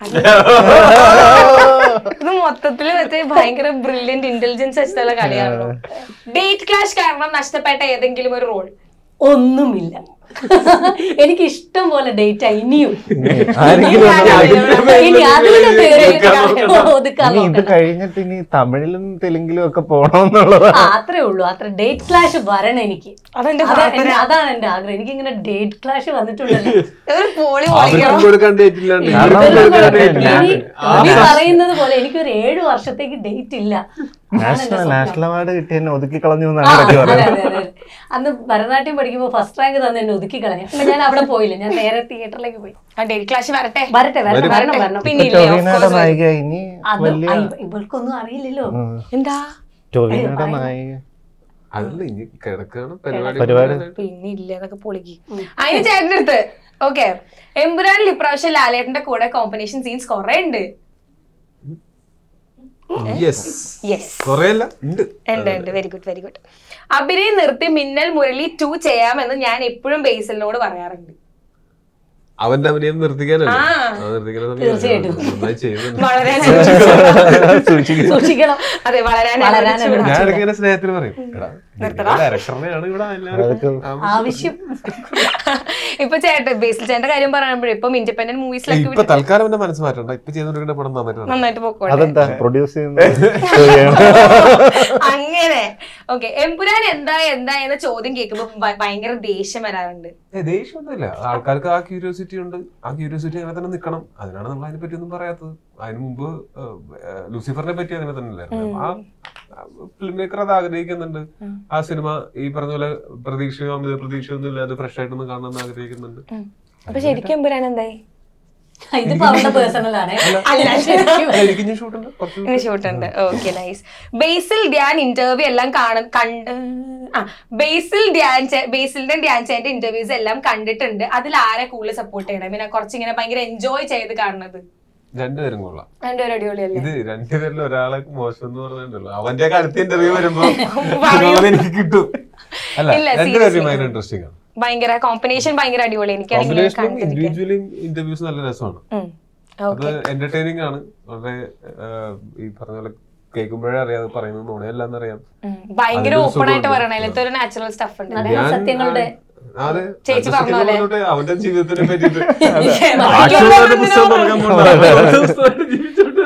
[SPEAKER 1] ഇത് മൊത്തത്തിൽ മറ്റേ ഭയങ്കര ബ്രില്യന്റ് ഇന്റലിജൻസ് വെച്ചിട്ടുള്ള കളിയാണല്ലോ ഡേറ്റ് ക്ലാഷ് കാരണം നഷ്ടപ്പെട്ട ഏതെങ്കിലും ഒരു റോൾ
[SPEAKER 4] ഒന്നുമില്ല എനിക്ക് ഇഷ്ടം പോലെ ഡേറ്റ് ഇനിയും
[SPEAKER 2] ആരെങ്കിലും
[SPEAKER 4] ഇനി അതിലൂടെ തീരെ ഒതുക്കാൻ
[SPEAKER 2] ഇനി ഇത്
[SPEAKER 4] നോക്കണം.
[SPEAKER 2] കഴിഞ്ഞിട്ട് ഇനി തമിഴിലും തെലുങ്കിലും ഒക്കെ പോണോന്നുള്ളതാണ്
[SPEAKER 4] ആ, അത്രേ ഉള്ളൂ അത്ര ഡേറ്റ് ക്ലാഷ് വരണം എനിക്ക്
[SPEAKER 1] അതെന്റെ
[SPEAKER 4] അതാ- എന്റെ- അതാണ് എന്റെ ആഗ്രഹം എനിക്ക് ഇങ്ങനെ ഡേറ്റ് ക്ലാഷ് വന്നിട്ടുണ്ടല്ലോ
[SPEAKER 1] ഒരു പോളി
[SPEAKER 3] അവർക്കും
[SPEAKER 1] വാങ്ങിക്കണം
[SPEAKER 3] കൊടുക്കാൻ ഡേറ്റ് ഇല്ലാണ്ട്
[SPEAKER 2] കാരണം
[SPEAKER 3] ഇവർക്കും കൊടുക്കാൻ
[SPEAKER 2] ഇവർക്ക്
[SPEAKER 3] date ഇല്ല.
[SPEAKER 4] ഇനി നീ പറയുന്നത് പോലെ എനിക്കൊരു ഏഴു വർഷത്തേക്ക് ഡേറ്റ് ഇല്ല
[SPEAKER 2] നാഷണൽ നാഷണൽ അവാർഡ് കിട്ടി എന്നെ ഒതുക്കി കളഞ്ഞു എന്നാണ് ഇടയ്ക്ക്
[SPEAKER 4] അതെ,
[SPEAKER 2] പറയുന്നത്
[SPEAKER 4] അതെ, അതെ. അന്ന് ഭരതനാട്യം പഠിക്കുമ്പോൾ ഫസ്റ്റ് റാങ്ക് തന്നെ എന്നെ ഒതുക്കി കളഞ്ഞു അല്ല ഞാൻ അവിടെ പോയില്ല ഞാൻ നേരെ തിയേറ്ററിലേക്ക് പോയി
[SPEAKER 1] ആ ഡേറ്റ് ക്ലാസ് വരട്ടെ
[SPEAKER 4] വരട്ടെ വരണം വരണം വരണം
[SPEAKER 1] പിന്നെ ഇല്ലേ, of
[SPEAKER 2] ടൊവിനോയുടെ
[SPEAKER 1] course.
[SPEAKER 2] നായിക ഇനി
[SPEAKER 4] അത്
[SPEAKER 2] വലിയ
[SPEAKER 4] അയ്യ, ഇവൾക്കൊന്നും അറിയില്ലല്ലോ
[SPEAKER 2] ഉം.
[SPEAKER 1] എന്താ
[SPEAKER 2] ടൊവിനോയുടെ നായിക
[SPEAKER 3] അതല്ല ഇനി കിടക്കാണ് പരിപാടി
[SPEAKER 2] പരിപാടി.
[SPEAKER 1] പിന്നെ ഇല്ല എന്നൊക്കെ പൊളിക്ക് അതിന് ചേട്ടൻ്റെ അടുത്ത് ഓക്കെ എമ്പുരാനിൽ ഇപ്രാവശ്യം ലാലേട്ടന്റെ കൂടെ കോമ്പിനേഷൻ സീൻസ് കുറെ ഉണ്ട്
[SPEAKER 3] യെസ്
[SPEAKER 1] യെസ്
[SPEAKER 3] കൊറേ അല്ല ഉണ്ട്
[SPEAKER 1] ഉണ്ട് ഉണ്ട് വെരി ഗുഡ് വെരി ഗുഡ് അഭിനയം നിർത്തി മിന്നൽ മുരളി ടു ചെയ്യാമെന്ന് ഞാൻ എപ്പോഴും ബേസിലിനോട് പറയാറുണ്ട്
[SPEAKER 3] അവന്റെ അഭിനയം നിർത്തിക്കാനല്ലേ
[SPEAKER 1] ആ.
[SPEAKER 3] ആ, നിർത്തിക്കാനാ സമയം
[SPEAKER 4] തീർച്ചയായിട്ടും.
[SPEAKER 3] നന്നായി ചെയ്യുന്നുണ്ട്
[SPEAKER 1] വളരാൻ
[SPEAKER 2] സൂക്ഷിക്കുക
[SPEAKER 4] സൂക്ഷിക്കണം
[SPEAKER 1] അതെ വളരാൻ
[SPEAKER 4] വളരാൻ
[SPEAKER 1] അനുവദിച്ചു
[SPEAKER 3] ഞാൻ ഇടയ്ക്ക് ഇങ്ങനെ സ്നേഹത്തിന് പറയും എടാ
[SPEAKER 1] നിർത്തടാ.
[SPEAKER 3] ഡയറക്ടറിനെയാണ് ഇവിടെ എല്ലാവർക്കും
[SPEAKER 4] ആവശ്യം
[SPEAKER 1] ഇപ്പൊ ചേട്ടൻ ബേസിൽ ചേട്ടന്റെ കാര്യം പറയുമ്പോഴേ ഇപ്പം ഇൻഡിപെൻഡന്റ് മൂവീസിലൊക്കെ
[SPEAKER 3] ഇപ്പൊ തൽക്കാലം എന്റെ മനസ്സ് മാറ്റണ്ട ഇപ്പൊ ചെയ്തോണ്ടിരിക്കുന്ന പടം നന്നായിട്ട് നടക്കും.
[SPEAKER 1] നന്നായിട്ട് പോക്കോട്ടെ
[SPEAKER 2] അതെന്താ പ്രൊഡ്യൂസ് ചെയ്യുന്നത്
[SPEAKER 1] അങ്ങനെ ഓക്കെ എമ്പുരാൻ എന്താ എന്താ എന്ന ചോദ്യം കേൾക്കുമ്പോ ഭ- ഭയങ്കര ദേഷ്യം വരാറുണ്ട്
[SPEAKER 3] ഏ, ദേഷ്യമൊന്നുമില്ല ആൾക്കാർക്ക് ആ ക്യൂരിയോസിറ്റി ഉണ്ട് ആ ക്യൂരിയോസിറ്റി അങ്ങനെ തന്നെ നിൽക്കണം അതിനാണ് നമ്മൾ അതിനെ പറ്റി ഒന്നും പറയാത്തത് അതിന് മുമ്പ് ഏഹ്, ഏഹ്, ലൂസിഫറിനെ പറ്റി അങ്ങനെ തന്നെ അല്ലായിരുന്നു ആ ഫിലിം മേക്കർ അത് ആഗ്രഹിക്കുന്നുണ്ട് ആ സിനിമ ഈ പറഞ്ഞ പോലെ പ്രതീക്ഷയോ അമിത പ്രതീക്ഷയൊന്നും ഇല്ലാതെ ഫ്രഷ് ആയിട്ടൊന്ന് കാണണമെന്ന് ആഗ്രഹിക്കുന്നുണ്ട്
[SPEAKER 1] അപ്പൊ ശരിക്കും എമ്പുരാൻ എന്തായി
[SPEAKER 4] ഇതിപ്പോ അവരുടെ പേഴ്സണൽ ആണ്
[SPEAKER 1] അല്ല ശരിക്കും
[SPEAKER 3] അല്ല, എനിക്ക് ഇനി ഷൂട്ടുണ്ട് കുറച്ച്
[SPEAKER 1] ഇനി ഷൂട്ട് ഉണ്ട് okay nice Basil Dhyan interview എല്ലാം കാണ കണ്ട് ആ ബേസിൽ ധ്യാൻ ചേ- ബേസിലിന്റെ ധ്യാൻ ചേന്റെ ഇന്റർവ്യൂസ് എല്ലാം കണ്ടിട്ടുണ്ട് അതിൽ ആരെ കൂടുതൽ സപ്പോർട്ട് ചെയ്യണം പിന്നെ കുറച്ചിങ്ങനെ ഭയങ്കര എൻജോയ് ചെയ്ത് കാണുന്നത്
[SPEAKER 3] രണ്ടുപേരും കൊള്ളാം
[SPEAKER 1] രണ്ടുപേരും അടിപൊളിയല്ലേ
[SPEAKER 3] ഇത് രണ്ടുപേരിൽ ഒരാളെ മോശം എന്ന് പറഞ്ഞിട്ടുള്ളൂ അവന്റെ അടുത്ത ഇന്റർവ്യൂ വരുമ്പോ അതുപോലെ എനിക്ക് കിട്ടും അല്ല
[SPEAKER 1] ഇല്ല,
[SPEAKER 3] രണ്ടുപേരും
[SPEAKER 1] seriously.
[SPEAKER 3] ഭയങ്കര ഇൻട്രസ്റ്റിംഗ് ആണ്
[SPEAKER 1] ഭയങ്കര കോമ്പിനേഷൻ ഭയങ്കര അടിപൊളി എനിക്കാണെങ്കിൽ
[SPEAKER 3] കോമ്പിനേഷനും
[SPEAKER 1] കണ്ടിരിക്കാൻ
[SPEAKER 3] ഇൻഡിവിജ്വലും ഇന്റർവ്യൂസ് നല്ല രസമാണ്
[SPEAKER 1] ഉം.
[SPEAKER 3] അത്
[SPEAKER 1] ഓക്കെ
[SPEAKER 3] എന്റർടൈനിങ് ആണ് വളരെ ആഹ്, ഈ പറഞ്ഞ പോലെ കേൾക്കുമ്പോഴേ അറിയാതെ പറയുന്നത് നുണയല്ലാന്ന് അറിയാം
[SPEAKER 1] ഉം. ഭയങ്കര
[SPEAKER 3] അതിലൊരു
[SPEAKER 1] ഓപ്പൺ ആയിട്ട്
[SPEAKER 3] സുഖമുണ്ട്.
[SPEAKER 1] പറയണ അതിലത്തെ ഒരു നാച്ചുറൽ സ്റ്റഫ് ഉണ്ട്
[SPEAKER 4] അതെ. സത്യങ്ങളുടെ-
[SPEAKER 3] ആ, അതെ
[SPEAKER 1] ചേച്ചി
[SPEAKER 3] നല്ല
[SPEAKER 1] പറഞ്ഞ പോലെ.
[SPEAKER 3] സത്യങ്ങൾ പറഞ്ഞിട്ട് അവന്റെ ജീവിതത്തിനെ പറ്റിയിട്ട്
[SPEAKER 1] ബാക്കിയുള്ളവരുടെ
[SPEAKER 3] ബാക്കിയുള്ളവരുടെ പുസ്തകം തുടങ്ങാൻ പോകുന്നുണ്ട്. ജീവിച്ചോണ്ട്.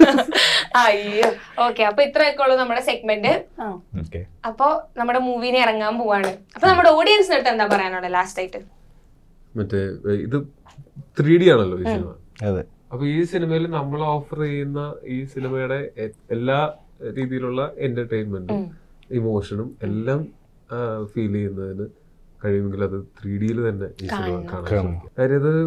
[SPEAKER 1] അയ്യോ ഓക്കെ അപ്പൊ ഇത്രയൊക്കെ ഉള്ളൂ നമ്മുടെ സെഗ്മെന്റ്
[SPEAKER 4] ആ.
[SPEAKER 5] ഓക്കെ
[SPEAKER 1] അപ്പൊ നമ്മുടെ മൂവിനെ ഇറങ്ങാൻ പോവാണ് അപ്പൊ നമ്മുടെ ഓഡിയൻസിന് അടുത്ത് എന്താ പറയാനുള്ളത് ലാസ്റ്റ് ആയിട്ട്
[SPEAKER 3] മറ്റേ ഏ, ഇത് ത്രീ ഡി ആണല്ലോ ഈ സിനിമ
[SPEAKER 2] അതെ
[SPEAKER 3] അപ്പൊ ഈ സിനിമയിൽ നമ്മൾ ഓഫർ ചെയ്യുന്ന ഈ സിനിമയുടെ എ- എല്ലാ രീതിയിലുള്ള എന്റർടൈൻമെന്റും ഇമോഷനും എല്ലാം ഫീൽ ചെയ്യുന്നതിന് കഴിയുമെങ്കിൽ അത് ത്രീ ഡിയിൽ തന്നെ ഈ സിനിമ കാണാൻ ശ്രമിക്കുക കാര്യം അത്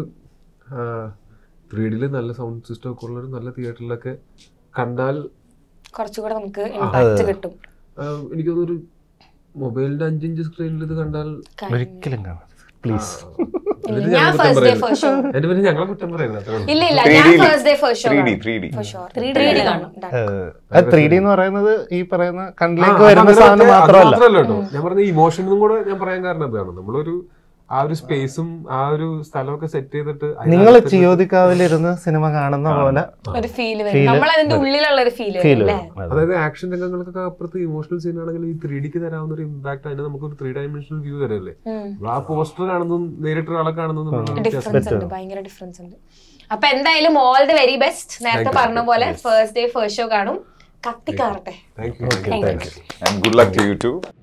[SPEAKER 3] ത്രീ ഡിയിൽ നല്ല സൗണ്ട് സിസ്റ്റം ഒക്കെ ഉള്ള ഒരു നല്ല തിയേറ്ററിലൊക്കെ കണ്ടാൽ
[SPEAKER 1] കുറച്ചുകൂടെ നമുക്ക് ഇമ്പാക്ട് കിട്ടും
[SPEAKER 3] ആ, എനിക്ക് തോന്നുന്നു ഒരു മൊബൈലിന്റെ അഞ്ചിഞ്ച് സ്ക്രീനിൽ ഇത് കണ്ടാൽ
[SPEAKER 2] ഒരിക്കലും കാണാം പ്ലീസ്
[SPEAKER 3] എന്നിട്ട്
[SPEAKER 1] ഞാൻ
[SPEAKER 3] ഞങ്ങൾ കുറ്റം
[SPEAKER 1] ഫസ്റ്റ് ഡേ
[SPEAKER 3] പറയരുത്.
[SPEAKER 1] ഫസ്റ്റ് ഷോ
[SPEAKER 3] എന്റെ പിന്നെ ഞങ്ങളെ കുറ്റം പറയുന്നത് അത്രേ ഉള്ളൂ.
[SPEAKER 1] ഇല്ല ഇല്ല ഞാൻ first day first show
[SPEAKER 5] three D three D
[SPEAKER 1] for sure
[SPEAKER 4] 3D
[SPEAKER 1] three D
[SPEAKER 4] കാണണം.
[SPEAKER 1] കാണും
[SPEAKER 2] ത്രീ ഡി എന്ന് പറയുന്നത് ഈ പറയുന്ന
[SPEAKER 3] ആ,
[SPEAKER 2] കണ്ണിലേക്ക്
[SPEAKER 3] അത്
[SPEAKER 2] വരുന്ന
[SPEAKER 3] അങ്ങനെ
[SPEAKER 2] സാധനം
[SPEAKER 3] അത്
[SPEAKER 2] മാത്രമല്ല
[SPEAKER 3] മാത്രമല്ല കേട്ടോ ഞാൻ പറഞ്ഞ ഇമോഷനും കൂടെ ഞാൻ പറയാൻ കാരണം ഇതാണ് നമ്മളൊരു ആ ഒരു സ്പേസും ആ ഒരു സ്ഥലമൊക്കെ സെറ്റ് ചെയ്തിട്ട്
[SPEAKER 2] നിങ്ങൾ
[SPEAKER 3] അതിനകത്ത്
[SPEAKER 2] ചിയോദിക്കാവിലിരുന്ന് സിനിമ കാണുന്ന പോലെ
[SPEAKER 1] ഒരു ഫീൽ വരും
[SPEAKER 2] Feel
[SPEAKER 1] നമ്മൾ അതിന്റെ ഉള്ളിലുള്ള ഒരു ഫീൽ
[SPEAKER 2] ഫീൽ
[SPEAKER 1] വരും അല്ലേ
[SPEAKER 3] അതായത് ആക്ഷൻ രംഗങ്ങൾക്കൊക്കെ അപ്പുറത്ത് ഇമോഷണൽ സീൻ ആണെങ്കിൽ ഈ ത്രീ ഡിക്ക് തരാവുന്ന ഒരു ഇമ്പാക്ട് അതിന് നമുക്ക് ഒരു ത്രീ ഡയമെൻഷണൽ വ്യൂ തരല്ലേ ആ പോസ്റ്റർ കാണുന്നതും നേരിട്ട് ഒരാളെ കാണുന്നതും തമ്മിലുള്ള വ്യത്യാസം
[SPEAKER 1] ഡിഫറൻസ് ഉണ്ട് ഭയങ്കര ഡിഫറൻസ് ഉണ്ട് അപ്പൊ എന്തായാലും ഓൾ ദി വെരി ബെസ്റ്റ് നേരത്തെ പറഞ്ഞ പോലെ ഫസ്റ്റ് ഡേ ഫസ്റ്റ് ഷോ കാണും കത്തിക്കാറട്ടെ
[SPEAKER 3] thank you
[SPEAKER 4] Thank you.
[SPEAKER 5] And good luck to you to